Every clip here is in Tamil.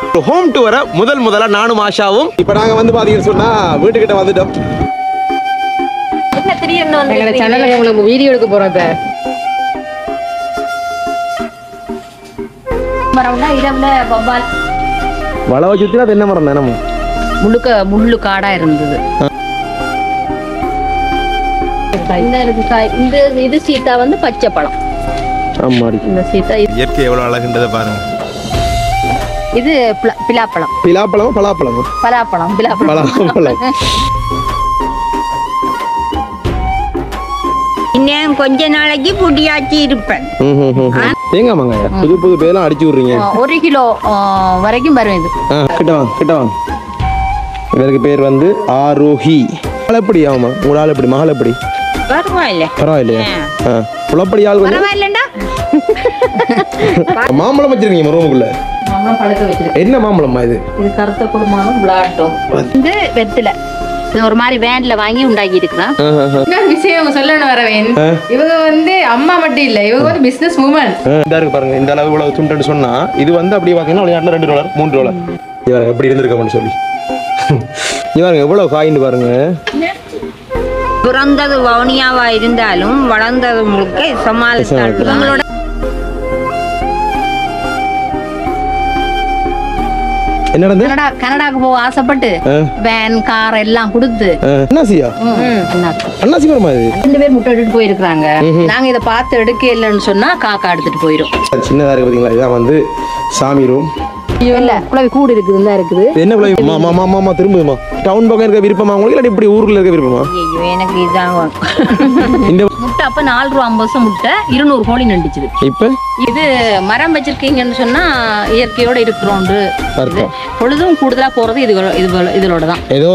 ஒரு ஹோம் டூரை முதல் முதலா நானும் ஆஷாவும் இப்போ நாங்க வந்து பாத்தீங்கன்னு சொன்னா வீட்டுக்கிட்ட வந்துட்டோம் என்ன திடீர்னு வந்து எங்களோட சேனல்ல உங்களுக்கு வீடியோ எடுக்க போறோம் இப்ப மரம்னா இரவுல வவ்வால் வளவை சுத்தினா தென்னை மரம் தானே முழுக்க முள்ளு காடா இருந்தது இந்த இருக்கு காய் இந்த இது சீத்தா வந்து பச்சை பழம் ஆமாடி இந்த சீத்தா இது- இயற்கை எவ்வளவு அழகுன்றதை பாருங்க இது பிளா- பிலாப்பழம் பிலாப்பழம் பலாப்பழம் பலாப்பழம் பிலாப்பழம் பலாப்பழம் இன்னும் கொஞ்ச நாளைக்கு புடியாச்சி இருப்பேன் தேங்காய் மாங்காயா புது புது பேர்லாம் அடிச்சு விடுறீங்க ஆ, ஒரு கிலோ ஆ, வரைக்கும் வரும் இது ஆ, கிட்ட வாங்க கிட்ட வாங்க இவருக்கு பேர் வந்து ஆரோஹி மகள் எப்படி ஆமா உங்களோட ஆள் எப்படி மகள் எப்படி பரவாயில்ல பரவாயில்லையா ஆ புலப்படி ஆள் கொஞ்சம் பரவாயில்லண்டா மாம்பழம் வச்சிருக்கீங்க ரூமுக்குள்ள மாம்பழம் பழுக்க வச்சிருக்கு என்ன மாம்பழமா இது இது கருத்த குடும்பம் விளாட்டும் இது வெத்தில இது ஒரு மாதிரி வேன்ல வாங்கி உண்டாக்கி இருக்கிறான் இன்னொரு விஷயம் சொல்லணும் வரவேன் இவங்க வந்து அம்மா மட்டும் இல்ல இவங்க வந்து பிசினஸ் உமன் இந்த இருக்கு பாருங்க இந்த அளவு இவ்வளவு துண்டுன்னு சொன்னா இது வந்து அப்படியே பாத்தீங்கன்னா வெளிநாட்டுல ரெண்டு டாலர் மூணு டாலர் இவங்க எப்படி இருந்திருக்கோம்னு சொல்லி இவங்க எவ்வளவு காயின்னு பாருங்க பிறந்தது வவுனியாவா இருந்தாலும் வளர்ந்தது முழுக்க சமாளித்தாள் இவங்களோட என்ன நடந்து கனடா கனடாக்கு போக ஆசைப்பட்டு வேன் கார் எல்லாம் கொடுத்து அண்ணாசியா என்னாச்சு? அண்ணாசி வருமா இது ரெண்டு பேர் முட்டை எடுத்துட்டு போயிருக்கிறாங்க நாங்க இதை பார்த்து எடுக்க இல்லைன்னு சொன்னா காக்கா எடுத்துட்டு போயிடும் சின்னதா இருக்கு பாத்தீங்களா இதான் வந்து சாமி ரூம் இல்ல குழவி கூடு இருக்குது தான் இருக்குது என்ன பிள்ளை மாமா மாமா மாமா திரும்புமா டவுன் பக்கம் இருக்க விருப்பமா உங்களுக்கு இல்லாட்டி இப்படி ஊருக்குள்ள இருக்க விருப்பமா ஐயோ எனக்கு இதான் வேணும். இந்த முட்டை அப்ப நாலு ரூபா ஐம்பது வருஷம் முட்டை இருநூறு கோழி நண்டுச்சுது இப்ப இது மரம் வச்சிருக்கீங்கன்னு சொன்னா இயற்கையோட இருக்கிறோண்டு இது அர்த்தம். பொழுதும் கூடுதலா போறது இது இது இதோட தான் ஏதோ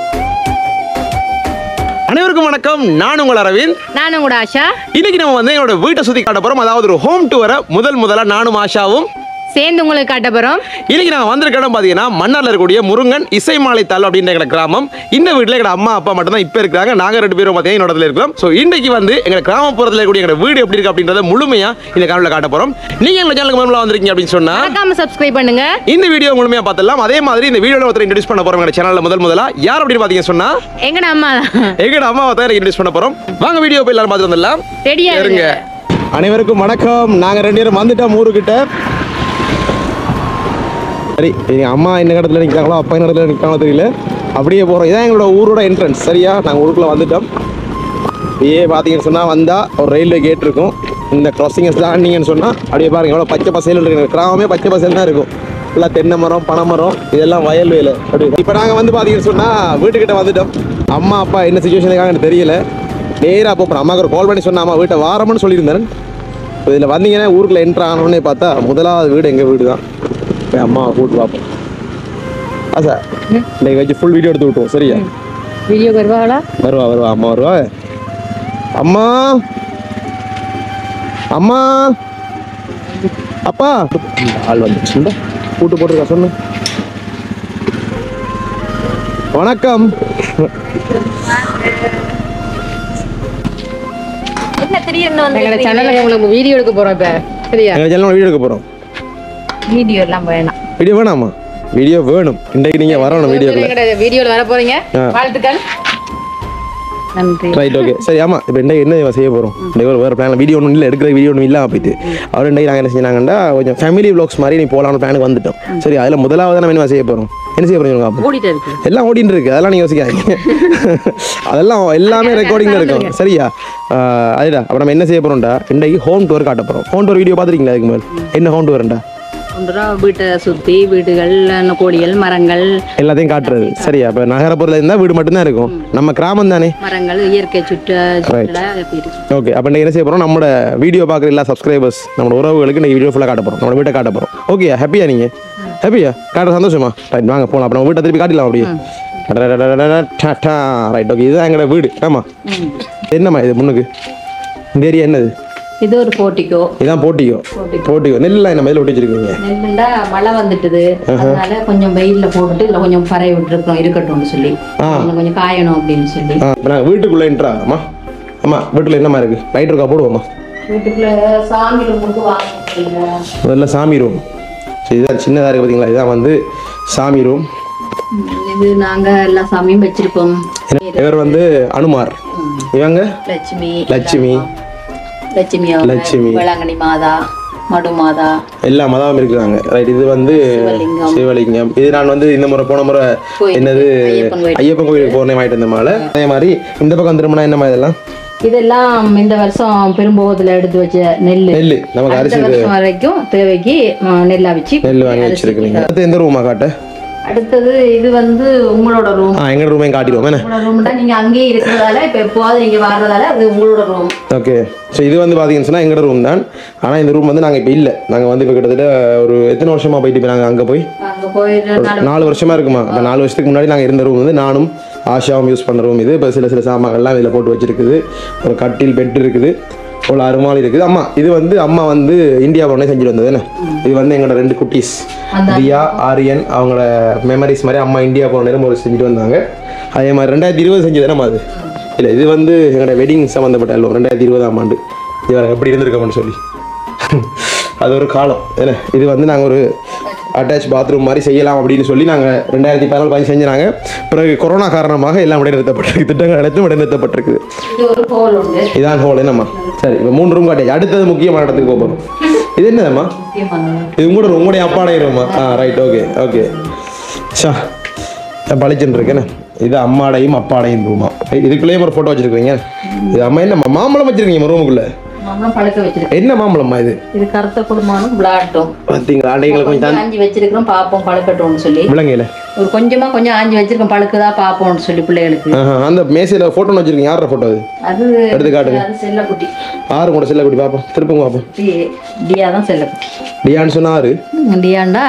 அனைவருக்கும் வணக்கம் நான் உங்கள் அரவிந்த் நானும் கூட ஆஷா இன்னைக்கு நம்ம வந்து எங்களோட வீட்டை சுத்தி காட்ட போறோம் அதாவது ஒரு ஹோம் டூரை முதல் முதலா நானும் ஆஷாவும் சேர்ந்து உங்களுக்கு காட்ட போறோம் இன்னைக்கு நாங்கள் வந்திருக்க இடம் பார்த்தீங்கன்னா மன்னார்ல இருக்கக்கூடிய முருங்கன் இசைமாலைத்தாள் அப்படின்ற எங்க கிராமம் இந்த வீட்டில் எங்க அம்மா அப்பா மட்டும் தான் இப்போ இருக்காங்க நாங்கள் ரெண்டு பேரும் பார்த்தீங்கன்னா என்னோட இடத்துல இருக்கிறோம் ஸோ இன்னைக்கு வந்து எங்க கிராமப்புறத்தில் இருக்கக்கூடிய எங்க வீடு எப்படி இருக்கு அப்படின்றத முழுமையா இந்த காணொலியில் காட்ட போறோம் நீங்க எங்க சேனலுக்கு முதல்ல வந்திருக்கீங்க அப்படின்னு சொன்னா மறக்காம சப்ஸ்கிரைப் பண்ணுங்க இந்த வீடியோ முழுமையா பார்த்துடலாம் அதே மாதிரி இந்த வீடியோல ஒருத்தர் இன்ட்ரடியூஸ் பண்ண போறோம் எங்க சேனல்ல முதல் முதலா யார் அப்படின்னு பார்த்தீங்கன்னு சொன்னா எங்கட அம்மா எங்கட அம்மாவை தான் இன்ட்ரடியூஸ் பண்ண போறோம் வாங்க வீடியோ போய் எல்லாரும் பார்த்து வந்துடலாம் ரெடியா இருங்க இருங்க அனைவருக்கும் வணக்கம் நாங்க ரெண்டு பேரும் வந்துட்டோம் ஊருக்கிட்ட சரி எங்க அம்மா என்ன இடத்துல நிற்காங்களோ அப்பா என்ன இடத்துல நிற்காங்களோ தெரியல அப்படியே போகிறோம் இதான் எங்களோட ஊரோட என்ட்ரன்ஸ் சரியா நாங்கள் ஊருக்குள்ள வந்துட்டோம் அப்படியே பார்த்தீங்கன்னு சொன்னால் வந்தால் ஒரு ரயில்வே கேட் இருக்கும் இந்த கிராசிங்கஸ் தாண்டிங்கன்னு சொன்னால் அப்படியே பாருங்க எவ்வளோ பச்சை பசேல் இருக்கு கிராமமே பச்சை பசேல் தான் இருக்கும் எல்லாம் தென்னை மரம் பனை மரம் இதெல்லாம் வயல் வேலை அப்படி இப்போ நாங்கள் வந்து பார்த்தீங்கன்னு சொன்னால் வீட்டுக்கிட்ட வந்துட்டோம் அம்மா அப்பா என்ன சுச்சுவேஷன் இருக்காங்கன்னு தெரியல நேராக போகிறோம் அம்மாவுக்கு ஒரு கால் பண்ணி சொன்னா அம்மா வீட்டை வாரம்னு சொல்லியிருந்தேன் இதில் வந்தீங்கன்னா ஊருக்குள்ள என்ட்ரு ஆனோடனே பார்த்தா முதலாவது வீடு எங்கள் வீடு தான் போய் அம்மாவை கூட்டு பார்ப்போம் ஆ சார் இன்னைக்கு வச்சு ஃபுல் வீடியோ எடுத்து விட்டுருவோம் சரியா வீடியோ வருவாங்களா வருவா வருவா அம்மா வருவா அம்மா அம்மா அப்பா இந்த ஆள் வந்துச்சு இந்த கூட்டு போட்டிருக்கா சொல்லு வணக்கம் என்ன திடீர்னு வந்து எங்களோட சேனல்ல உங்களுக்கு வீடியோ எடுக்க போறோம் இப்ப சரியா எங்கள் சேனல் வீடியோ எடுக்க போகிறோம் வீடியோ எல்லாம் வேணாம் வீடியோ வேணாமா வீடியோ வேணும் இன்றைக்கு நீங்கள் வரணும் வீடியோக்குள்ள எங்களோட வீடியோல வர போறீங்க ஆ. வாழ்த்துக்கள் நன்றி ரைட் ஓகே சரி ஆமாம் இப்போ என்ன என்ன செய்ய போகிறோம் இன்றைக்கு ஒரு வேறு பிளான் வீடியோ ஒன்றும் இல்லை எடுக்கிற வீடியோ ஒன்றும் இல்லாமல் போயிட்டு அவர் இன்றைக்கு நாங்கள் என்ன செஞ்சாங்கன்னா கொஞ்சம் ஃபேமிலி வ்ளாக்ஸ் மாதிரி நீ போகலான்னு பிளானுக்கு வந்துட்டோம் சரி அதில் முதலாவது நம்ம என்ன செய்ய போகிறோம் என்ன செய்ய போகிறோம் அப்போ ஓடிட்டு இருக்கு எல்லாம் ஓடிட்டு இருக்கு அதெல்லாம் நீங்கள் யோசிக்காதீங்க அதெல்லாம் எல்லாமே ரெக்கார்டிங்கில் இருக்கும் சரியா ஆஹ் அதுடா அப்போ நம்ம என்ன செய்ய போகிறோம்டா இன்றைக்கு ஹோம் டூர் காட்ட போகிறோம் ஹோம் டூர் வீடியோ பார்த்துருக்கீங்களா அதுக்கு மேல் என்ன ஹோம் டூர்ண்டா ஒன்றுரூவா வீட்டை சுத்தி வீடுகள் கோழிகள் மரங்கள் எல்லாத்தையும் காட்டுறது சரியா இப்போ நகரப்புறத்தில் இருந்தால் வீடு மட்டும்தான் இருக்கும் நம்ம கிராமம் தானே மரங்கள் இயற்கை சுற்ற சுற்றுலா எப்படி இருக்கு ஓகே அப்போ என்ன செய்ய போகிறோம் நம்மளோட வீடியோ பார்க்குற எல்லா சப்ஸ்கிரைபர்ஸ் நம்மளோட உறவுகளுக்கு இந்த வீடியோ ஃபுல்லாக காட்ட போகிறோம் நம்ம வீட்டை காட்ட போகிறோம் ஓகே ஹாப்பியா நீங்கள் ஹாப்பியா காட்ட சந்தோஷமா ரைட் வாங்க போகலாம் அப்போ நம்ம வீட்டை திருப்பி காட்டிடலாம் அப்படியே ரைட் ஓகே இதுதான் எங்களோட வீடு ஆமாம் என்னம்மா இது முன்னுக்கு இந்த ஏரியா என்னது இது ஒரு போட்டிக்கோ இதான் போட்டிக்கோ போட்டிக்கோ நெல்லாம் என்ன மேலே ஒட்டி வச்சிருக்கீங்க நெல்லுண்டா மழை வந்துட்டுது அதனால கொஞ்சம் வெயில்ல போட்டுட்டு இல்ல கொஞ்சம் பறைய விட்டுருக்கோம் இருக்கட்டும்னு சொல்லி ஆ. இன்னும் கொஞ்சம் காயணும் அப்படின்னு சொல்லி ஆ இப்போ நாங்கள் வீட்டுக்குள்ளே என்ட்ரா அம்மா அம்மா வீட்டில் என்னம்மா இருக்குது லைட் இருக்கா போடுவோம்மா வீட்டுக்குள்ள சாமி ரூமுக்கு வாங்க முதல்ல சாமி ரூம் ஸோ இதுதான் சின்னதாக இருக்குது பார்த்தீங்களா இதுதான் வந்து சாமி ரூம் இது நாங்க எல்லா சாமியும் வச்சிருக்கோம் இவர் வந்து அனுமார் இவங்க லட்சுமி லட்சுமி லட்சுமி அவங்க, லட்சுமி. வேளாங்கண்ணி மாதா மடு மாதா எல்லா மதமும் இருக்கிறாங்க ரைட் இது வந்து சிவலிங்கம். சிவலிங்கம் இது நான் வந்து இந்த முறை போன முறை கோயில். என்னது ஐயப்பன் கோயில். ஐயப்பன் கோயிலுக்கு போனே வாங்கிட்டு இருந்த மாலை அதே மாதிரி இந்த பக்கம் திரும்பினா என்னமா இதெல்லாம் இதெல்லாம் இந்த வருஷம் பெரும்போகத்துல எடுத்து வச்ச நெல் நெல் நமக்கு அடுத்த அரிசி வருஷம் வரைக்கும் தேவைக்கு ம, நெல்லா வச்சு நெல் வாங்கி அரிசி. வச்சிருக்கீங்க அடுத்து எந்த ரூமா காட்ட அடுத்தது இது வந்து உங்களோட ரூம் ஆ எங்க ரூமையும் காட்டிடுவோம் என்ன உங்களோட ரூம் தான் நீங்க அங்கேயே இருக்கிறதால இப்ப எப்போவாது நீங்க வர்றதால அது உங்களோட ரூம் ஓகே ஸோ இது வந்து பார்த்தீங்கன்னு சொன்னால் எங்களோட ரூம் தான் ஆனால் இந்த ரூம் வந்து நாங்கள் இப்போ இல்லை நாங்கள் வந்து இப்போ கிட்டத்தட்ட ஒரு எத்தனை வருஷமா போயிட்டு இப்போ நாங்கள் அங்கே போய் அங்க போயிட்டு நாலு நாலு வருஷமா இருக்குமா இப்போ நாலு வருஷத்துக்கு முன்னாடி நாங்கள் இருந்த ரூம் வந்து நானும் ஆஷாவும் யூஸ் பண்ணுற ரூம் இது இப்போ சில சில சாமான்கள்லாம் இதில் போட்டு வச்சிருக்குது ஒரு கட்டில் பெட் இருக்குது ஒரு அருமாள் இருக்குது அம்மா இது வந்து அம்மா வந்து இந்தியா போனே செஞ்சுட்டு வந்தது என்ன இது வந்து எங்களோட ரெண்டு குட்டீஸ் தியா ஆரியன் அவங்களோட மெமரிஸ் மாதிரி அம்மா இந்தியா போன நேரம் ஒரு செஞ்சுட்டு வந்தாங்க அதே மாதிரி ரெண்டாயிரத்தி இருபது செஞ்சது நம்ம அது இல்லை இது வந்து எங்களோட வெட்டிங் சம்மந்தப்பட்ட ஆல்பம் ரெண்டாயிரத்தி இருபதாம் ஆண்டு இது வேறு எப்படி இருந்திருக்கோம்னு சொல்லி அது ஒரு காலம் என்ன இது வந்து நாங்கள் ஒரு அட்டாச் பாத்ரூம் மாதிரி செய்யலாம் அப்படின்னு சொல்லி நாங்கள் ரெண்டாயிரத்தி பதினாலு பதினஞ்சு செஞ்சாங்க பிறகு கொரோனா காரணமாக எல்லாம் இடைநிறுத்தப்பட்டிருக்கு திட்டங்கள் அனைத்தும் இடைநிறுத்தப்பட்டிருக்குது இது ஒரு ஹோல் உண்டு இதான் ஹோல் என்னம்மா சரி இப்போ மூணு ரூம் காட்டியாச்சு அடுத்தது முக்கியமான இடத்துக்கு போக போகிறோம் இது என்னதம்மா முக்கியமானது இது உங்களோட உங்களுடைய அப்பாடைய ரூமா ஆ ரைட் ஓகே ஓகே ஷா பளிச்சுன்னு இருக்கேன்னு இது அம்மாடையும் அப்பாடையும் ரூமா இதுக்குள்ளேயும் ஒரு ஃபோட்டோ வச்சிருக்கீங்க இது அம்மா என்ன மாம்பழம் வச்சிருக்கீங்க ரூமுக்குள்ள மாம்பழம் பழுக்க வச்சிருக்கோம் என்ன மாம்பழம்மா இது இது கருத்த குடும்பம் விளையாட்டும் பார்த்தீங்களா அண்டைங்களுக்கு கொஞ்சம் தான் ஆஞ்சி வச்சிருக்கிறோம் பாப்போம் பழுக்கட்டும்னு சொல்லி விளங்கையில் ஒரு கொஞ்சமா கொஞ்சம் ஆஞ்சி வச்சிருக்கோம் பழுக்குதா பாப்போம்னு சொல்லி பிள்ளைகளுக்கு ஆஹா, அந்த மேசையில் ஃபோட்டோ வச்சிருக்கீங்க யாரோட ஃபோட்டோ அது அது எடுத்து காட்டுங்க. அது செல்லக்குட்டி ஆறு கூட செல்ல குடி பார்ப்போம் திருப்பங்க பார்ப்போம் டி- டியா தான் செல்லக்குட்டி டியான்னு சொன்னா ஆறு ம், டியாண்டா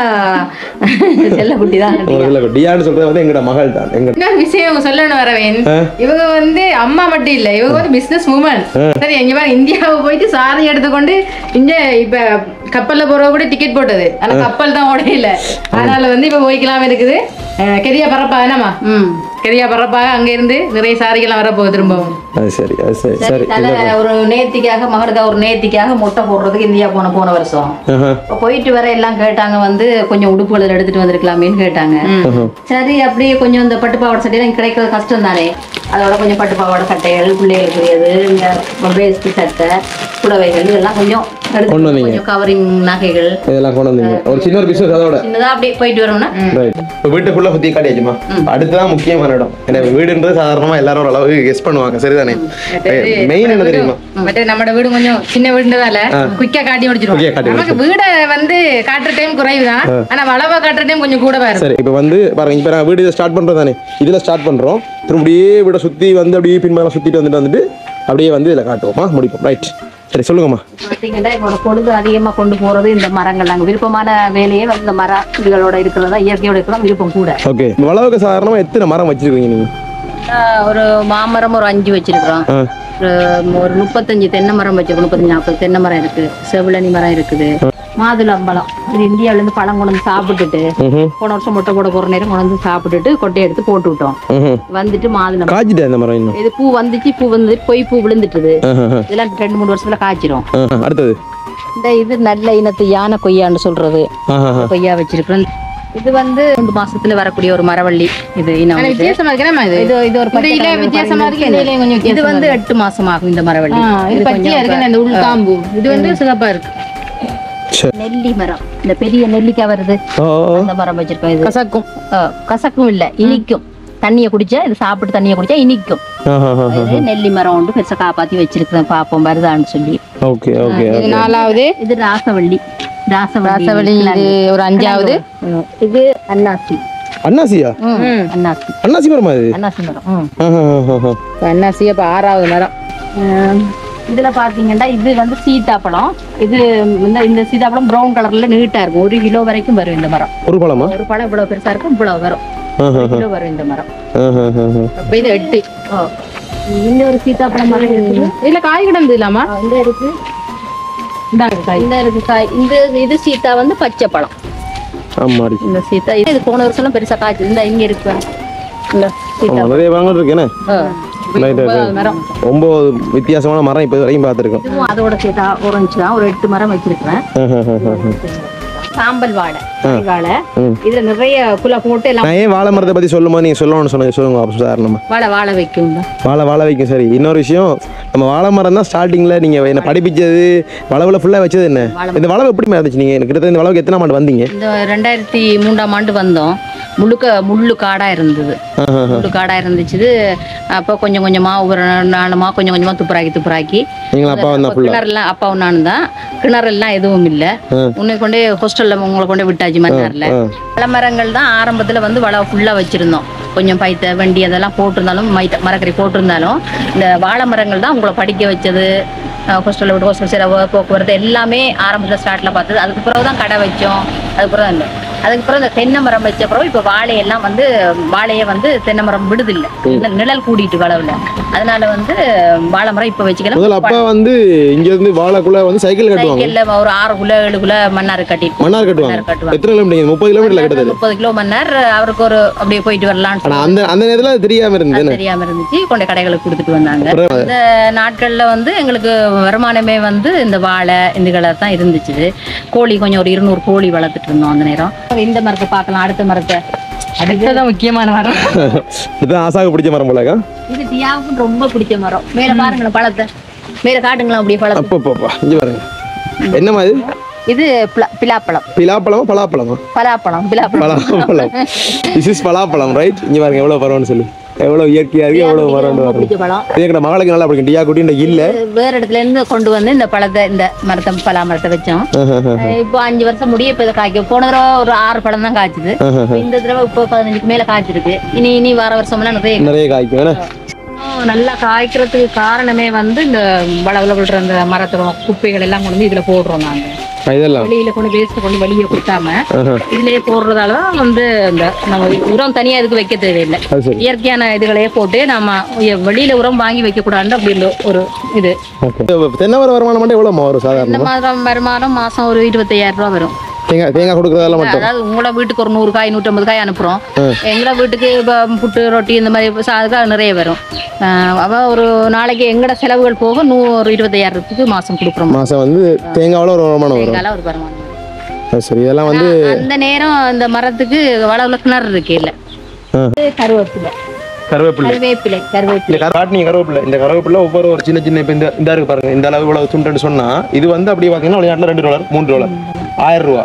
செல்லக்குட்டி தான் உங்களுக்கு செல்ல டியான்னு சொல்றது வந்து எங்கட மகள் தான் எங்க இன்னொரு விஷயம் இவங்க சொல்லணும் வரவேன் இவங்க வந்து அம்மா மட்டும் இல்ல இவங்க வந்து பிசினஸ் உமன் சரி எங்க மாதிரி இந்தியாவை போயிட்டு சாரி எடுத்துக்கொண்டு இங்க இப்ப கப்பல்ல போறவங்க கூட டிக்கெட் போட்டது ஆனா கப்பல் தான் ஓடையில அதனால வந்து இப்ப போய்க்கலாம் இருக்குது அஹ் கெரியா பரப்பா என்னம்மா ம் கெரியா பரப்பாக அங்க இருந்து நிறைய சாரிகள்லாம் வரப்போகுது திரும்பவும் அது சரி அது சரி சரி சரி தலை ஒரு நேர்த்திக்காக மகளுக்காக ஒரு நேர்த்திக்காக முட்டை போடுறதுக்கு இந்தியா போன போன வருஷம் ஆஹா. இப்போ போயிட்டு வர எல்லாம் கேட்டாங்க வந்து கொஞ்சம் உடுப்புகள் எடுத்துட்டு வந்திருக்கலாமேன்னு கேட்டாங்க சரி அப்படியே கொஞ்சம் இந்த பட்டு பாவாடை சட்டையெல்லாம் கிடைக்கிறது கஷ்டம் தானே அதோட கொஞ்சம் பட்டு பாவாடை சட்டைகள் பிள்ளைகளுக்குரியது இந்த வேஸ்ட் சட்டை புடவைகள் இதெல்லாம் கொஞ்சம் எடுத்து கொண்டு வந்தீங்க. கொஞ்சம் கவரிங் நகைகள் இதெல்லாம் கொண்டு வந்தீங்க ஒரு சின்ன ஒரு பிசினஸ் அதோட சின்னதா அப்படியே போயிட்டு வரோம்னா ரைட் இப்போ வீட்டை ஃபுல்லாக சுற்றி காட்டியாச்சுமா அடுத்ததான் முக்கியமான இடம் ஏன்னா வீடுன்றது சாதாரணமாக எல்லாரும் ஒரு அளவுக்கு கெஸ் பண்ணுவாங்க சரிதானே மெயின் என்ன தெரியுமா மற்ற நம்ம வீடு கொஞ்சம் சின்ன வீடுன்றதால குயிக்கா காட்டி Quick ஆ முடிச்சிருவோம் காட்டி நமக்கு வீடை வந்து காட்டுற டைம் குறைவுதான் ஆனா வளவா காட்டுற டைம் கொஞ்சம் கூட வரும் சரி இப்போ வந்து பாருங்க இப்போ நான் வீடு இதை ஸ்டார்ட் பண்ணுறோம் தானே இதில் ஸ்டார்ட் பண்ணுறோம் திரும்ப அப்படியே வீடை சுற்றி வந்து அப்படியே பின்பாலம் சுற்றிட்டு வந்துட்டு வந்துட்டு அப்படியே வந்து இதில் காட்டுவோமா முடிப்போம் ரைட் சரி சொல்லுங்கம்மா பார்த்தீங்கன்னா என்னோட பொழுது அதிகமாக கொண்டு போறது இந்த மரங்கள் நாங்கள் விருப்பமான வேலையே வந்து இந்த மர இதுகளோட இருக்கிறதா இயற்கையோட இருக்கிறதா விருப்பம் கூட ஓகே வளவுக்கு சாதாரணமாக எத்தனை மரம் வச்சிருக்கீங்க நீங்கள் ஆஹ் ஒரு மாமரம் ஒரு அஞ்சு வச்சிருக்கிறோம் ஆ ஒரு- ஒரு முப்பத்தஞ்சு தென்னை மரம் வச்சிருக்கோம் முப்பத்தஞ்சு நாற்பது தென்னை மரம் இருக்கு செவிலனி மரம் இருக்குது மாதுளம்பழம் இது இந்தியாவில இருந்து பழம் கொண்டு வந்து சாப்பிட்டுட்டு ம் போன வருஷம் முட்டை போட போற நேரம் கொண்டு வந்து சாப்பிட்டுட்டு கொட்டையை எடுத்து போட்டு விட்டோம் ம் வந்துட்டு மாதுளம் காய்ச்சிட்டேன் இந்த மரம் இன்னும் இது பூ வந்துச்சு பூ வந்து பொய் பூ விழுந்துட்டுது ஆஹா, ஆஹா. இதெல்லாம் ரெண்டு மூணு வருஷத்துல காய்ச்சிரும் ஆஹா, அடுத்தது இந்த இது நல்ல இனத்து யானை கொய்யான்னு சொல்றது ஆஹா, ஆஹா. கொய்யா வச்சிருக்கிறோம் இது வந்து ரெண்டு மாசத்துல வரக்கூடிய ஒரு மரவள்ளி இது இனம் ஆனா இது. வித்தியாசமா இருக்கேன் இது இது இது ஒரு இந்த பச்சை இலை கலர்ல வித்தியாசமா பாருங்க, இருக்கு இந்த இலையும் கொஞ்சம் இது வித்தியாசமா வந்து எட்டு மாசம் ஆகும் இந்த மரவள்ளி ஆ, இது இது பச்சையா கொஞ்சம் இருக்கு அந்த உள் காம்பு இது வந்து சிகப்பா இருக்கு நெல்லி மரம் இந்த பெரிய நெல்லிக்காய் வருது ஓ ஓ. அந்த மரம் வச்சிருக்கோம் இது கசக்கும் ஆ, கசக்கும் இல்ல இனிக்கும் தண்ணியை குடிச்சா இது சாப்பிட்டு தண்ணியை குடிச்சா இனிக்கும் ஆஹா, ஆஹா. இது நெல்லி மரம் உண்டு பெருசா காப்பாத்தி வச்சிருக்கிறேன் பாப்போம் வருதான்னு சொல்லி ஓகே ஓகே இது நாலாவது இது ராசவள்ளி ராசவள்ளி ரசவள்ளி இது ஒரு அஞ்சாவது ம், இது அன்னாசி அண்ணாசியா ம், அன்னாசி அண்ணாசி மரமா இது அன்னாசி மரம் ம். ஆஹா, ஆஹா, ஆஹா. அன்னாசி அப்ப ஆறாவது மரம் ஆம், இதுல பாத்தீங்கன்னா இது வந்து சீத்தாப்பழம் இது இந்த இந்த சீத்தாப்பழம் ப்ரௌன் கலர்ல நீட்டா இருக்கும் ஒரு கிலோ வரைக்கும் வரும் இந்த மரம் ஒரு பழமா ஒரு பழம் இவ்வளவு பெருசா இருக்கும் இவ்வளவு வரும் ஆஹா, ஒரு கிலோ வரும் இந்த மரம் ஆஹா, ஆஹா. அப்ப இது எட்டு ஓ. இந்த ஒரு சீத்தாப்பழம் மரம் இருக்குது இதுல காய் கிடந்து இல்லாமா ஆ, இந்த இருக்கு இந்தாங்க காய் இந்த இருக்கு காய் இந்த இது சீத்தா வந்து பச்சை பழம் ஆமாடி இந்த சீத்தா இது போன வருஷம் பெருசா காய்ச்சி இந்த இங்க இருக்கு பாரு. இந்த சீத்தா ஆமா, நிறைய பழங்கள் இருக்கு என்ன ஆ. ரைட் ஒன்பதாவது மரம் ஒன்பது வித்தியாசமான மரம் இப்போ வரைக்கும் பார்த்துருக்கோம் இதுவும் அதோட சேர்த்தா ஆரஞ்சு தான் ஒரு எட்டு மரம் வச்சிருக்கிறேன் சாம்பல் வாழை வாழை இதுல நிறைய குலை போட்டு எல்லாம் நான் ஏன் வாழை மரத்தை பத்தி சொல்லும்போது நீங்க சொல்லணும்னு சொன்னீங்க சொல்லுங்க அப்ப சாதாரணமா வாழை வாழை வைக்கும் வாழை வாழை வைக்கும் சரி இன்னொரு விஷயம் நம்ம வாழை மரம் தான் ஸ்டார்டிங்ல நீங்க என்ன படிப்பிச்சது வளவுல ஃபுல்லா வச்சது என்ன இந்த வளவு எப்படி இருந்துச்சு நீங்க எனக்கு கிட்ட இந்த வளவுக்கு எத்தனை ஆண்டு வந்தீங்க இந்த ரெண்டாயிரத்தி மூன்றாம் ஆண்டு வந்தோம் முழுக்க முள்ளு காடா இருந்தது முள்ளு காடா இருந்துச்சு அப்போ கொஞ்சம் கொஞ்சமா ஒவ்வொரு நாளுமா கொஞ்சம் கொஞ்சமா துப்புராக்கி துப்புராக்கி நீங்களா அப்பா வந்தா ஃபுல்லா கிணறுலாம் அப்பாவும் நானும் தான் கிணறுலாம் எதுவும் இல்ல உன்னை கொண்டே ஹாஸ்டல்ல உங்களை கொண்டே விட்டாச்சு மன்னார்ல பழமரங்கள் தான் ஆரம்பத்துல வந்து வள ஃபுல்லா வச்சிருந்தோம் கொஞ்சம் பைத்த வண்டி அதெல்லாம் போட்டிருந்தாலும் மைத்த மரக்கறி போட்டிருந்தாலும் இந்த வாழை மரங்கள் தான் உங்களை படிக்க வச்சது ஹாஸ்டலில் விட்டு ஹாஸ்டல் சேர போக்குவரத்து எல்லாமே ஆரம்பத்தில் ஸ்டார்ட்ல பார்த்தது அதுக்கு பிறகு தான் கடை வச்சோம் அதுக்கு பிறகு இல்லை அதுக்கு பிறகு இந்த தென்னை மரம் வச்ச பிறகு இப்போ வாழையெல்லாம் வந்து வாழையை வந்து தென்னை மரம் விடுதில்லை நி- நிழல் கூடிட்டு வளவுல அதனால வந்து வாழை மரம் இப்போ வச்சுக்கலாம் முதல்ல அப்பா வந்து இங்க இருந்து வாழைக்குள்ள வந்து சைக்கிள் கட்டுவாங்க சைக்கிள்ல ஒரு ஆறு குள்ள ஏழு குள்ள மண்ணாறு கட்டிட்டு மன்னார் கட்டுவாங்க மன்னார் கட்டுவாங்க எத்தனை கிலோமீட்டர் முப்பது கிலோமீட்டர்ல கிட்டத்தட்ட முப்பது கிலோ மன்னார் அவருக்கு ஒரு அப்படியே போயிட்டு வரலாம்னு ஆனா சொல்லி அந்த அந்த நேரத்துல அது தெரியாம இருந்தது என்ன? தெரியாம இருந்துச்சு கொண்ட கடைகளுக்கு கொடுத்துட்டு வந்தாங்க அப்புறம் இந்த நாட்கள்ல வந்து எங்களுக்கு வருமானமே வந்து இந்த வாழை இந்த கலர் தான் இருந்துச்சு கோழி கொஞ்சம் ஒரு இருநூறு கோழி வளர்த்துட்டு இருந்தோம் அந்த நேரம் இந்த மரத்தை பார்க்கலாம் அடுத்த மரத்தை அடுத்ததான் முக்கியமான மரம் இதுதான் ஆசாக பிடிச்ச மரம் போலக்கா இது தியாவுக்கு ரொம்ப பிடிச்ச மரம் மேல பாருங்களேன் பழத்தை மேல காட்டுங்களா அப்படியே பழத்தை அப்போ அப்பா இங்க பாருங்க என்னம்மா இது இது பிளா- பிலாப்பழம் பிலாப்பழமா பலாப்பழமா பலாப்பழம் பிலாப்பழம் பலாப்பழம் திஸ் இஸ் பலாப்பழம் ரைட் இங்க பாருங்க எவ்வளவு பரவான்னு சொல்லி எவ்வளவு இயற்கையா இருக்கு எவ்வளவு மரம் ரொம்ப பிடிச்ச பழம் எங்கட மகளுக்கு நல்லா பிடிக்கும் டியா குட்டி இந்த இல்ல வேற இடத்துல இருந்து கொண்டு வந்து இந்த பழத்தை இந்த மரத்தை பலா மரத்தை வச்சோம் அஹ் இப்போ அஞ்சு வருஷம் முடிய இப்போ இதை காய்க்க போன தடவை ஒரு ஆறு பழம் தான் காய்ச்சுது இப்ப இந்த தடவை இப்போ பதினஞ்சுக்கு மேல காய்ச்சிருக்கு இனி இனி வர வருஷம்லாம் நிறைய நிறைய காய்க்கும் ஏன்னா இன்னும் நல்லா காய்க்கிறதுக்கு காரணமே வந்து இந்த வளவுல விழுற அந்த மரத்தோட குப்பைகள் எல்லாம் கொண்டு வந்து இதுல போடுறோம் நாங்க இதெல்லாம் வெளியில கொண்டு வேஸ்ட் கொண்டு வெளியே கொடுக்காம இதுலயே போடுறதால தான் வந்து இந்த நம்ம உரம் தனியா இதுக்கு வைக்க தேவையில்லை அது சரி இயற்கையான இதுகளையே போட்டு நம்ம வெளியில உரம் வாங்கி வைக்க கூடாது அப்படி இந்த ஒரு இது ஓகே தென்னை மரம் வருமானம் மட்டும் எவ்வளோ வரும் இந்த சாதாரணமா மாதம் வருமானம் மாசம் ஒரு இருபத்தையாயிரம் ரூபாய் வரும் தேங்காய் தேங்காய் கொடுக்குறதெல்லாம் மட்டும் அதாவது உங்களோட வீட்டுக்கு ஒரு நூறு காய் நூற்றம்பது காய் அனுப்புறோம் எங்களோட வீட்டுக்கு இப்போ புட்டு ரொட்டி இந்த மாதிரி சாதுக்காக நிறைய வரும் ஆஹ் அவ ஒரு நாளைக்கு எங்களோட செலவுகள் போக நூறு இருபத்தையாயிரத்துக்கு மாசம் கொடுக்குறோம் மாசம் வந்து தேங்காவில் ஒரு வருமானம் வரும் எங்கால ஒரு வருமானம் வரும். அது சரி இதெல்லாம் வந்து அந்த நேரம் இந்த மரத்துக்கு வளவுல கிணறு இருக்கு இல்ல ஆ. இது கருவேப்பிலை கருவேப்பிலை கருவேப்பிலை கருவேப்பிலை இந்த காட்டினீங்க கருவேப்பிலை இந்த கருவேப்பிலை ஒவ்வொரு ஒரு சின்ன சின்ன இப்போ இந்த இந்த இருக்கு பாருங்க இந்த அளவு இவ்வளவு துண்டுன்னு சொன்னா இது வந்து அப்படியே பார்த்தீங்கன்னா வெளிநாட்டில் ரெண்டு டாலர் மூணு டாலர் ஆயிரம் ரூபா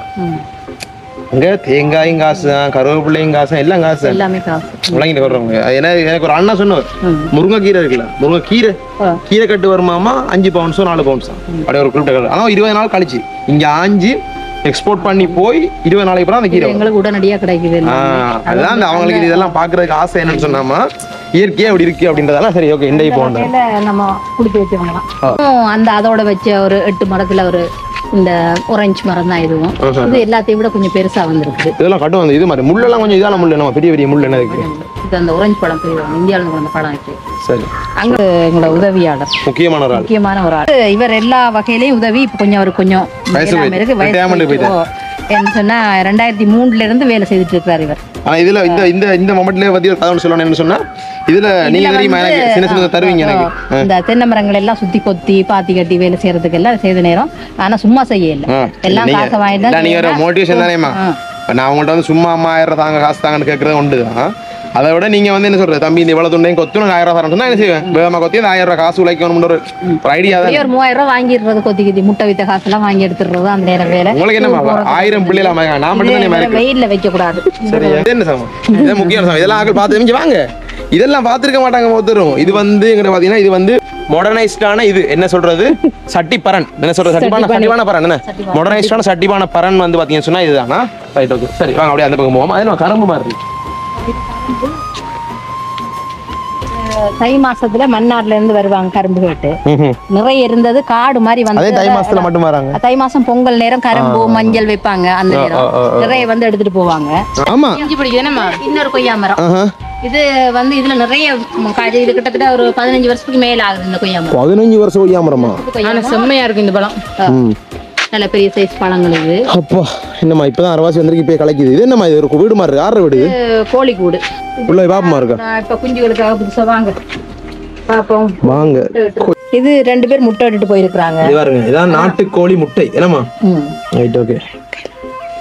அங்க தேங்காயும் காசு தான் கருவேப்பிள்ளையும் காசு தான், எல்லாம் காசு தான். எல்லாமே காசு விளங்கிட்டு வர்றவங்க ஏன்னா எனக்கு ஒரு அண்ணா சொன்னவர் முருங்கைக்கீரை இருக்குல்ல முருங்கைக்கீரை ஆ. கீரை கட்டு வருமாமா அஞ்சு பவுன்ஸோ நாலு பவுன்ஸோ அப்படியே ஒரு குறிப்பிட்ட கலர் ஆனால் இருபது நாள் கழிச்சு இங்க ஆஞ்சி எக்ஸ்போர்ட் பண்ணி போய் இருபது நாளைக்கு அப்புறம் அந்த கீரை வரும். எங்களுக்கு உடனடியா கிடைக்குது ஆ, அதுதான் அந்த அவங்களுக்கு இதெல்லாம் பாக்குறதுக்கு ஆசை என்னன்னு சொன்னாமா இயற்கையா அப்படி இருக்கு அப்படின்றதெல்லாம் சரி ஓகே இந்த இப்போ வகையில நம்ம குடிக்க வச்சவங்கலாம் அந்த அதோட வச்ச ஒரு எட்டு மரத்துல ஒரு இந்த ஒரஞ்சு மரம் தான் இதுவும் இது எல்லாத்தையும் விட கொஞ்சம் பெருசா வந்திருக்கு இதெல்லாம் கட்டும் வந்து இது மாதிரி முள்ளெல்லாம் கொஞ்சம் இதான முள் நம்ம பெரிய பெரிய முள் என்ன இருக்கு இது அந்த ஒரஞ்சு பழம் பெரிய இந்தியாவில் கொண்டு வந்த பழம் இருக்கு சரி அங்க எங்களோட உதவியாளர் முக்கியமான ஒரு ஆள் முக்கியமான ஒரு ஆள் இவர் எல்லா வகையிலயும் உதவி இப்ப கொஞ்சம் அவருக்கு கொஞ்சம் வயசு எல்லாமே இருக்கு போயிட்டு. retirement வயசு போயிட்டாரு. போயிட்டு. என்ன சொன்னா ரெண்டாயிரத்தி மூணுல இருந்து வேலை செய்துட்டு இருக்கிறார் இவர் ஆனா இதுல இந்த இந்த இந்த மொமெண்ட்ல பத்தி ஒரு கதை ஒன்று சொல்லணும் என்ன சொன்னா இதுல நீங்க இதுல தெரியுமா வந்து, எனக்கு சின்ன சின்ன தருவீங்க எனக்கு ஆ, இந்த தென்னை மரங்கள் எல்லாம் சுத்தி கொத்தி பாத்தி கட்டி வேலை செய்யறதுக்கு எல்லாம் செய்த நேரம் ஆனா சும்மா செய்ய இல்ல ஆ, எல்லாம் நீங்க- காசை வாங்கிட்டு இல்ல, தான் நீங்க ஒரு செய்யணும். மோட்டிவேஷன் தானேம்மா ஆ. இப்ப நான் உங்கள்ட்ட வந்து சும்மா அம்மா ஆயிரம் தாங்க காசு தாங்கன்னு கேட்கறது உண்டு தான் அதை விட நீங்க வந்து என்ன சொல்றது தம்பி இந்த இவ்வளவு துண்டையும் கொத்து நான் ஆயிரம் ரூபாய் தரேன் சொன்னா என்ன செய்வேன் வேகமா கொத்தி அந்த ஆயிரம் ரூபாய் காசு உழைக்கணும்னு ஒரு ஒரு ஐடியா தான் அப்படியே ஒரு மூவாயிரம் ரூபாய் வாங்கிடுறது கொத்தி கொத்தி முட்டை வித்த காசெல்லாம் வாங்கி எடுத்துடுறது அந்த நேரம் வேலை உங்களுக்கு என்னம்மா ஆயிரம் பிள்ளைல அம்மா நான் மட்டும் தானே இது வெயில்ல வைக்க கூடாது சரி இது என்ன சமம் இது முக்கியமான சமம் இதெல்லாம் ஆக்கள் பார்த்து தெரிஞ்சு வாங்க இதெல்லாம் பார்த்துருக்க மாட்டாங்க ஒருத்தரும் இது வந்து எங்கிட்ட பார்த்தீங்கன்னா இது வந்து மாடர்னைஸ்டான இது என்ன சொல்றது சட்டிப்பரன் என்ன சொல்றது சட்டிப்பான சட்டிப்பான பரன் என்ன மாடர்னைஸ்டான சட்டிப்பான பரன் வந்து பார்த்தீங்கன்னு சொன்னா இதுதானா ரைட் ஓகே சரி வாங்க அப்படியே அந்த பக்கம் போவோம் அது நம்ம கரும்பு மாதிரி இருக்கு தை மாசத்துல மன்னார்ல இருந்து வருவாங்க கரும்பு கேட்டு ம்ஹும். நிறைய இருந்தது காடு மாதிரி அதே வந்து தை மாசத்துல மட்டும் வராங்க தை மாசம் பொங்கல் நேரம் கரும்பு மஞ்சள் வைப்பாங்க அந்த நேரம் ஆ, ஆ, ஆ. நிறைய வந்து எடுத்துட்டு போவாங்க ஆமா இஞ்சி பிடிக்குதுன்னா இன்னொரு கொய்யா மரம் ஆஹா. இது வந்து இதுல நிறைய ம், காய்ச்சி இது கிட்டத்தட்ட ஒரு பதினஞ்சு வருஷத்துக்கு மேல ஆகுது இந்த கொய்யா மரம் பதினஞ்சு வருஷம் ஒய்யாமரமா கொய்யா ஆனா செம்மையா இருக்கு இந்த பழம் ம் நல்ல பெரிய சைஸ் பழங்கள் இது அப்பா என்னம்மா இப்பதான் அரவாசி வந்திருக்கு இப்போ கலைக்குது இது என்னம்மா இது ஒரு வீடு மாதிரி இருக்கு ஆறு வீடு இது? இது கோழி கூடு உள்ள பாப்பமா இருக்கா நான் இப்ப குஞ்சுகளுக்காக புதுசா வாங்க பாப்போம் வாங்க இது ரெண்டு பேர் முட்டை இட்டுட்டு போயிருக்கிறாங்க இது பாருங்க இதான் நாட்டுக்கோழி முட்டை என்னம்மா ம். ரைட் ஓகே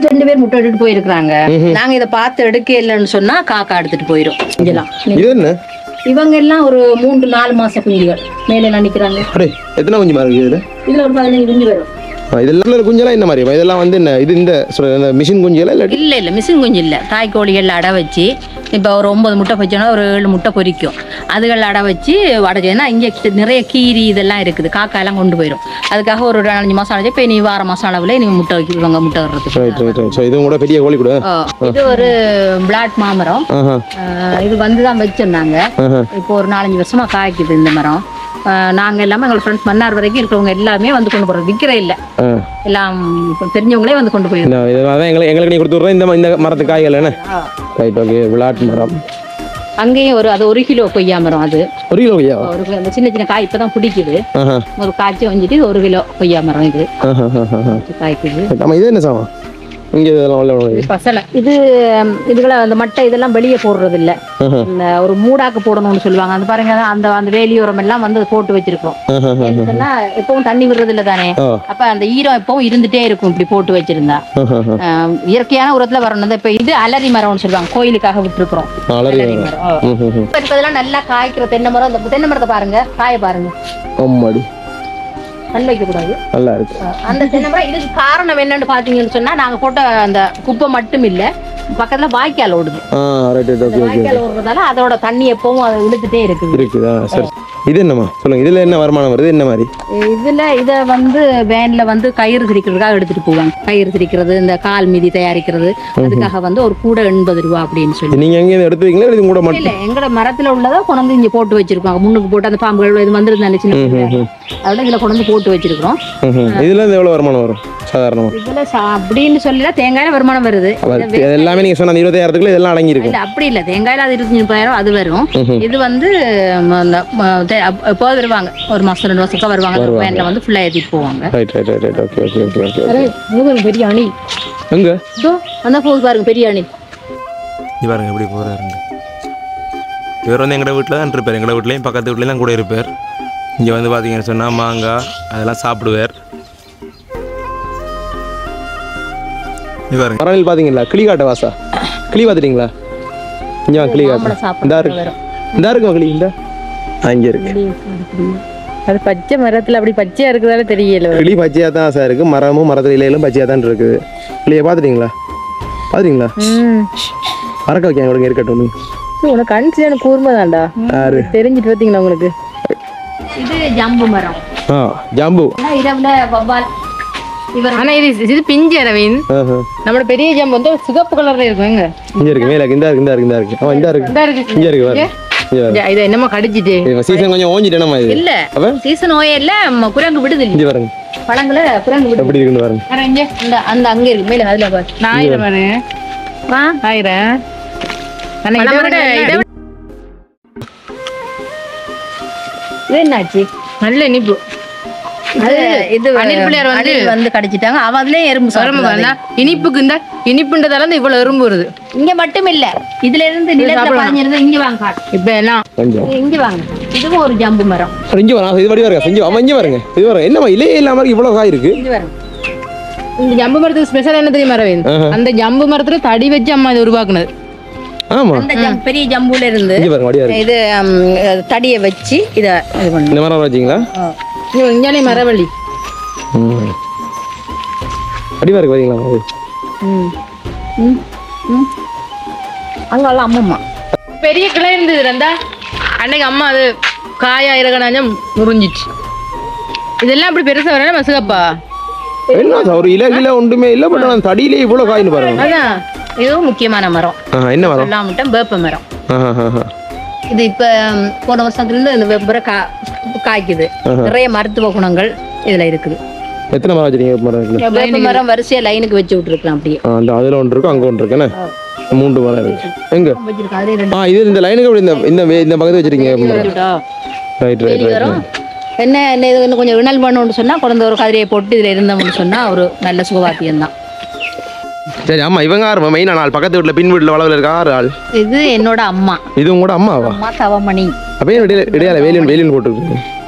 ரெண்டு பேர் முட்டை எடுத்துட்டு போயிருக்காங்க நாங்க இதை பார்த்து எடுக்க இல்லைன்னு சொன்னா காக்கா எடுத்துட்டு போயிரும் இதெல்லாம் இது என்ன இவங்க எல்லாம் ஒரு மூன்று நாலு மாச குஞ்சுகள் மேல எல்லாம் நிக்கிறாங்க அடே எத்தனை குஞ்சு மாதிரி இருக்குது இதுல இதுல ஒரு பதினஞ்சு குஞ்சு வரும் ஆ, இதெல்லாம் உள்ள குஞ்செல்லாம் என்ன மாதிரி இதெல்லாம் வந்து என்ன இது இந்த சொல்ற இந்த மிஷின் குஞ்சுகளா இல்லாட்டி இல்ல இல்ல மிஷின் குஞ்சு இல்ல தாய் கோழிகள் அடை வச்சு இப்போ ஒரு ஒன்பது முட்டை வச்சோன்னா ஒரு ஏழு முட்டை பொரிக்கும் அதுகள் அடை வச்சு அடைச்சேன்னா இங்கே நிறைய கீரி இதெல்லாம் இருக்குது காக்கா எல்லாம் கொண்டு போயிடும் அதுக்காக ஒரு நாலஞ்சு மாசம் அடைச்சு இப்போ நீ வார மாசம் அளவில் நீ முட்டை வைக்கிறவங்க முட்டை வர்றதுக்கு ரைட் ரைட் ரைட் ஸோ இதுவும் கூட பெரிய கோழி கூட ஆ, இது ஒரு பிளாட் மாமரம் ஆஹா ஆ, இது வந்து தான் வச்சிருந்தாங்க ஆஹா இப்போ ஒரு நாலஞ்சு வருஷமா காய்க்குது இந்த மரம் ஆ, நாங்க எல்லாமே எங்களோட ஃப்ரெண்ட்ஸ் மன்னார் வரைக்கும் இருக்கிறவங்க எல்லாமே வந்து கொண்டு போறோம் விற்கிற இல்ல ஆ எல்லாம் இப்போ தெரிஞ்சவங்களே வந்து கொண்டு போயிடும் இந்த இது அதான் எங்களுக்கு எங்களுக்கு நீ கொடுத்து விட்றேன் இந்த ம- இந்த மரத்து காய்கள் என்ன ரைட் ஓகே விளாட்டு மரம் அங்கேயும் ஒரு அது ஒரு கிலோ கொய்யா மரம் அது ஒரு கிலோ ஐயா ஒரு கிலோ அந்த சின்ன சின்ன காய் இப்பதான் பிடிக்குது ஆஹா ஒரு காய்ச்சி வந்துட்டு ஒரு கிலோ கொய்யா மரம் இது ஆஹா ஆஹா ஆஹா காய்க்குது ஆமாம் இது என்ன சாமா இங்கே இதெல்லாம் உள்ள உள்ள இது. பசலை இது ம், இதுகளை அந்த மட்டை இதெல்லாம் வெளியே போடுறது இல்ல ஆஹா இந்த ஒரு மூடாக்கு போடணும்னு சொல்லுவாங்க அந்த பாருங்க அந்த அந்த வேலியோரம் எல்லாம் வந்து அது போட்டு வச்சிருக்கோம் ஆஹா ஆஹா ஏன்னு சொன்னா எப்பவும் தண்ணி விடுறது இல்ல தானே ஆ அப்ப அந்த ஈரம் எப்பவும் இருந்துட்டே இருக்கும் இப்படி போட்டு வச்சிருந்தா ஆஹா ஆஹா ஆம், இயற்கையான உரத்துல வரணும் இப்ப இது அலரி மரம்னு சொல்லுவாங்க கோயிலுக்காக விட்டுருக்குறோம் அலறி அலரி மரம் ஆ. ம் ம் ம் இப்ப இப்பதெல்லாம் நல்லா காய்க்கிற தென்னை மரம் இந்த தென்னை மரத்தை பாருங்க காய பாருங்க அம்மாடி கண் வைக்க கூடாது நல்லா இருக்கு அந்த தென்னை மரம் இதுக்கு காரணம் என்னன்னு பாத்தீங்கன்னு சொன்னா நாங்க போட்ட அந்த குப்பை மட்டும் இல்ல பக்கத்துல வாய்க்கால் ஓடுது ஆ ரைட் ரைட் அந்த ஓகே ஓகே வாய்க்கால் ஓடுறதால அதோட தண்ணி எப்பவும் அதை இழுத்துட்டே இருக்குது இருக்குதா சரி இது என்னம்மா சொல்லுங்க இதுல என்ன வருமானம் வருது என்ன மாதிரி இதுல இத வந்து வேன்ல வந்து கயிறு திரிக்கிறதுக்காக எடுத்துட்டு போவாங்க கயிறு திரிக்கிறது இந்த கால் மீதி தயாரிக்கிறது அதுக்காக வந்து ஒரு கூட எண்பது ரூபா அப்படின்னு சொல்லி நீங்க எங்க எடுத்து வைக்கல இது கூட மட்டும் இல்ல எங்கட மரத்துல உள்ளதை கொண்டு வந்து இங்க போட்டு வச்சிருக்கோம் முன்னுக்கு போட்டு அந்த பாம்புகள் இது வந்துருந்தாங்க சின்ன பிள்ளைங்க. அதோட இதுல கொண்டு வந்து போட்டு வச்சிருக்கிறோம் ம், ம். இதுல இருந்து எவ்வளவு வருமானம் வரும் சாதாரணமா இதுல சா- அப்படின்னு சொல்லல தேங்காயில வருமானம் வருது அவர் இது எல்லாமே நீங்க சொன்ன அந்த இருபத்தாயிரத்துக்குள்ள இதெல்லாம் அடங்கி இருக்கும் இல்ல அப்படி இல்ல தேங்காயில அது இருபத்தஞ்சு முப்பதாயிரம் அது வரும் இது வந்து ம், அந்த ம, தே- அப்- எப்போது வருவாங்க ஒரு மாசம் ரெண்டு மாசத்துக்கு வருவாங்க வேன்ல வந்து ஃபுல்லா ஏத்திட்டு போவாங்க right right right right okay okay okay okay மூணு பெரிய அணி எங்க இதோ அந்த போகுது பாருங்க பெரிய அணி இது பாருங்க எப்படி போகிறாருங்க இவர் வந்து எங்களோட வீட்டில் தான் இருப்பார் எங்களோட வீட்லேயும் பக்கத்து வீட்லேயும் தான் கூட இருப்பார் இங்கே வந்து பார்த்தீங்கன்னு சொன்னால் மாங்காய் அதெல்லாம் சாப்பிடுவார் இது பாருங்க மரணில் பாத்தீங்களா கிளி காட்ட வாசா கிளி பார்த்துட்டீங்களா இங்க வா கிளி மாம்பழம் காட்டு சாப்பிட இந்தா இருக்கு வரும். இந்தா இருக்குமா கிளி இந்த ஆ, இங்க இருக்கு அது பச்சை மரத்துல அப்படி பச்சையா இருக்குதால தெரியல கிளி பச்சையா தான் சார் இருக்கு மரமும் மரத்துல இலையிலும் பச்சையா தான் இருக்குது கிளியை பார்த்துட்டீங்களா பார்த்துட்டீங்களா ம் மறக்க வைக்க கொடுங்க இருக்கட்டும் நீ. உனக்கு கண் சரியான கூர்மை தான்டா யாரு தெரிஞ்சிட்டு பார்த்தீங்களா உங்களுக்கு இது ஜம்பு மரம் ஆ ஜாம்பு ஆனா இரவுல வவ்வால் இவர் ஆனா இது இது பிஞ்சு அரவிந்த் ஆஹா. நம்மளோட பெரிய ஜம்பு வந்து சிகப்பு கலர்ல இருக்கும் எங்க இங்க இருக்கு மேல இருக்கு, இந்தா இருக்கு இந்தா இருக்கு இந்தா இருக்கு ஆ இந்தா இருக்கு இதா இருக்கு இங்க இருக்கு பாரு இங்க பாரு. இதை என்னமோ கடிச்சிட்டு சீசன் கொஞ்சம் ஓஞ்சிட்டேனமா இது இல்ல அப்ப சீசன் ஓயல்ல ம, குரங்கு விடுது இல்ல இங்க பாருங்க பழங்கள குரங்கு விடுது எப்படி இருக்குன்னு பாருங்க வேற எங்க அந்த அந்த அங்க இருக்கு மேல அதுல பாரு நான் ஆயிரம் பாரு வா ஆயிரம் ஆனா இதை விட இதை விட இது என்னாச்சு நல்ல இனிப்பு அது இது அணில் பிள்ளையார் வந்து- அணில் வந்து கடிச்சிட்டாங்க அவ அதுலயே எறும்பு எறும்பு சாப்பிடுது. வந்தா இனிப்புக்கு இந்த இனிப்புன்றதால இருந்து இவ்வளவு எறும்பு வருது இங்க மட்டும் இல்ல இதுல இருந்து நிலத்துல சாப்பிடலாம். பதிஞ்சிருந்து இங்க வாங்க காட்டு. இப்ப எல்லாம் கொஞ்சம் இங்க வாங்க இதுவும் ஒரு ஜம்பு மரம் இங்க வரும் இது வடி வருங்க செஞ்சு அவன் இங்க பாருங்க இது பாருங்க என்னமா இலையே இல்லாம இவ்வளவு காய் இருக்கு இங்க வாங்க இந்த ஜம்பு மரத்துக்கு ஸ்பெஷல் என்ன தெரியுமா அரவிந்த் ஆஹா. அந்த ஜம்பு மரத்துல தடி வச்சு அம்மா இதை உருவாக்குனது ஆமா அந்த ஜம்- பெரிய ஜம்புல இருந்து இங்க பாருங்க வடியா இருக்கு இது ம், தடியை வச்சு இத இது பண்ணு இந்த மரம் வச்சீங்களா இங்கே மரவள்ளி ம் அடிவா இருக்கு பாத்தீங்களா அது ம். ம். ம். அங்கெல்லாம் அம்மம்மா பெரிய கிளை இருந்தது ரெண்டா அன்னைக்கு அம்மா அது காயா இறக்கணாஞ்சம் முறிஞ்சிச்சு இதெல்லாம் அப்படி பெருசா வரல மசுகப்பா என்ன சார், ஒரு இலை கிலோ ஒன்றுமே இல்லை பட் ஆனால் தடியிலே இவ்வளோ காயின்னு பாருங்க அதான் இதுவும் முக்கியமான மரம் ஆஹா, என்ன மரம் சொல்லாமட்டும் வேப்ப மரம் ஆஹா, ஆஹா. இது இப்ப ம், போன வருஷத்துல இருந்து இந்த வெப்பரை கா காய்க்குது நிறைய மருத்துவ குணங்கள் இதுல இருக்குது எத்தனை மரம் வச்சிருக்கீங்க மரம் இருக்குல்ல? வேப்ப மரம் வரிசையா லைனுக்கு வச்சு விட்டுருக்கலாம் அப்படியே ஆ, அந்த அதில் ஒன்று இருக்கு அங்கே ஒன்று இருக்கு என்ன மூன்று மரம் இருக்கு எங்க வச்சிருக்கோம் அதே ரெண்டு ஆ இது இந்த லைனுக்கு அப்படி இந்த இந்த வே- இந்த பக்கத்து வச்சிருக்கீங்க வச்சுட்டா ரைட் ரைட் ரைட் வரும் என்ன என்ன இது இன்னும் கொஞ்சம் வினல் பண்ணணும்னு சொன்னா குழந்தை ஒரு கதிரையை போட்டு இதுல இருந்தோம்னு சொன்னா ஒரு நல்ல சுகவாத்தியம் தான் சரி ஆமா இவங்க ஆறு மெயினான ஆள் பக்கத்து வீட்டில் பின் வீட்டில் வளவில் இருக்க ஆறு ஆள் இது என்னோட அம்மா இது உங்களோட அம்மாவா அம்மா தவமணி அப்பயே இடையில இடையால வேலியன் வேலியன் போட்டுருக்கு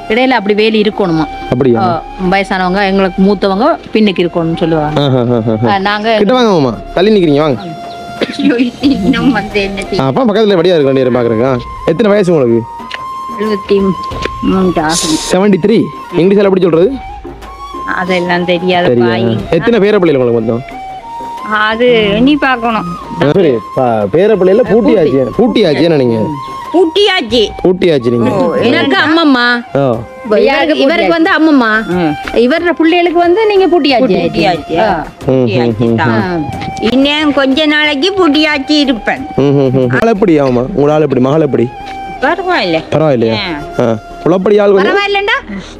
இடையில அப்படி வேலி இருக்கணுமா அப்படியா ஆ, வயசானவங்க எங்களுக்கு மூத்தவங்க பின்னுக்கு இருக்கணும்னு சொல்லுவாங்க ஆஹா, ஆஹா, ஆஹா. ஆ, நாங்க கிட்ட வாங்க மாமா தள்ளி நிக்கிறீங்க வாங்க இன்னும் வந்து என்ன ஆ, அப்பா பக்கத்துல வடியா இருக்க வேண்டிய பாக்குறேங்க எத்தனை வயசு உங்களுக்கு எழுபத்தி மூன்று ஆகும் செவன்டி த்ரீ இங்கிலீஷ்ல எப்படி சொல்றது அதெல்லாம் தெரியாத சரியா பாய் எத்தனை பேர பிள்ளைகள் உங்களுக்கு மொத்தம் அது எண்ணி பார்க்கணும் சரி ப- பேர பிள்ளைல பூட்டியாச்சு பூட்டியாச்சு நீங்க பூட்டியாச்சு பூட்டியாச்சு நீங்க எனக்கு அம்மம்மா ஆ இவருக்கு இவருக்கு வந்து அம்மம்மா இவர பிள்ளைகளுக்கு வந்து நீங்க பூட்டியாச்சு பூட்டியாச்சு ஆ. ம், ம், பூட்டியாச்சு ம். தான். இன்னும் கொஞ்ச நாளைக்கு பூட்டியாச்சு இருப்பேன் ம், ம், ம். ஆள் எப்படி ஆமா உங்களோட ஆள் எப்படி மகள் எப்படி பரவாயில்ல பரவாயில்லையா ஆ புலப்படி ஆள் கொஞ்சம் பரவாயில்லண்டா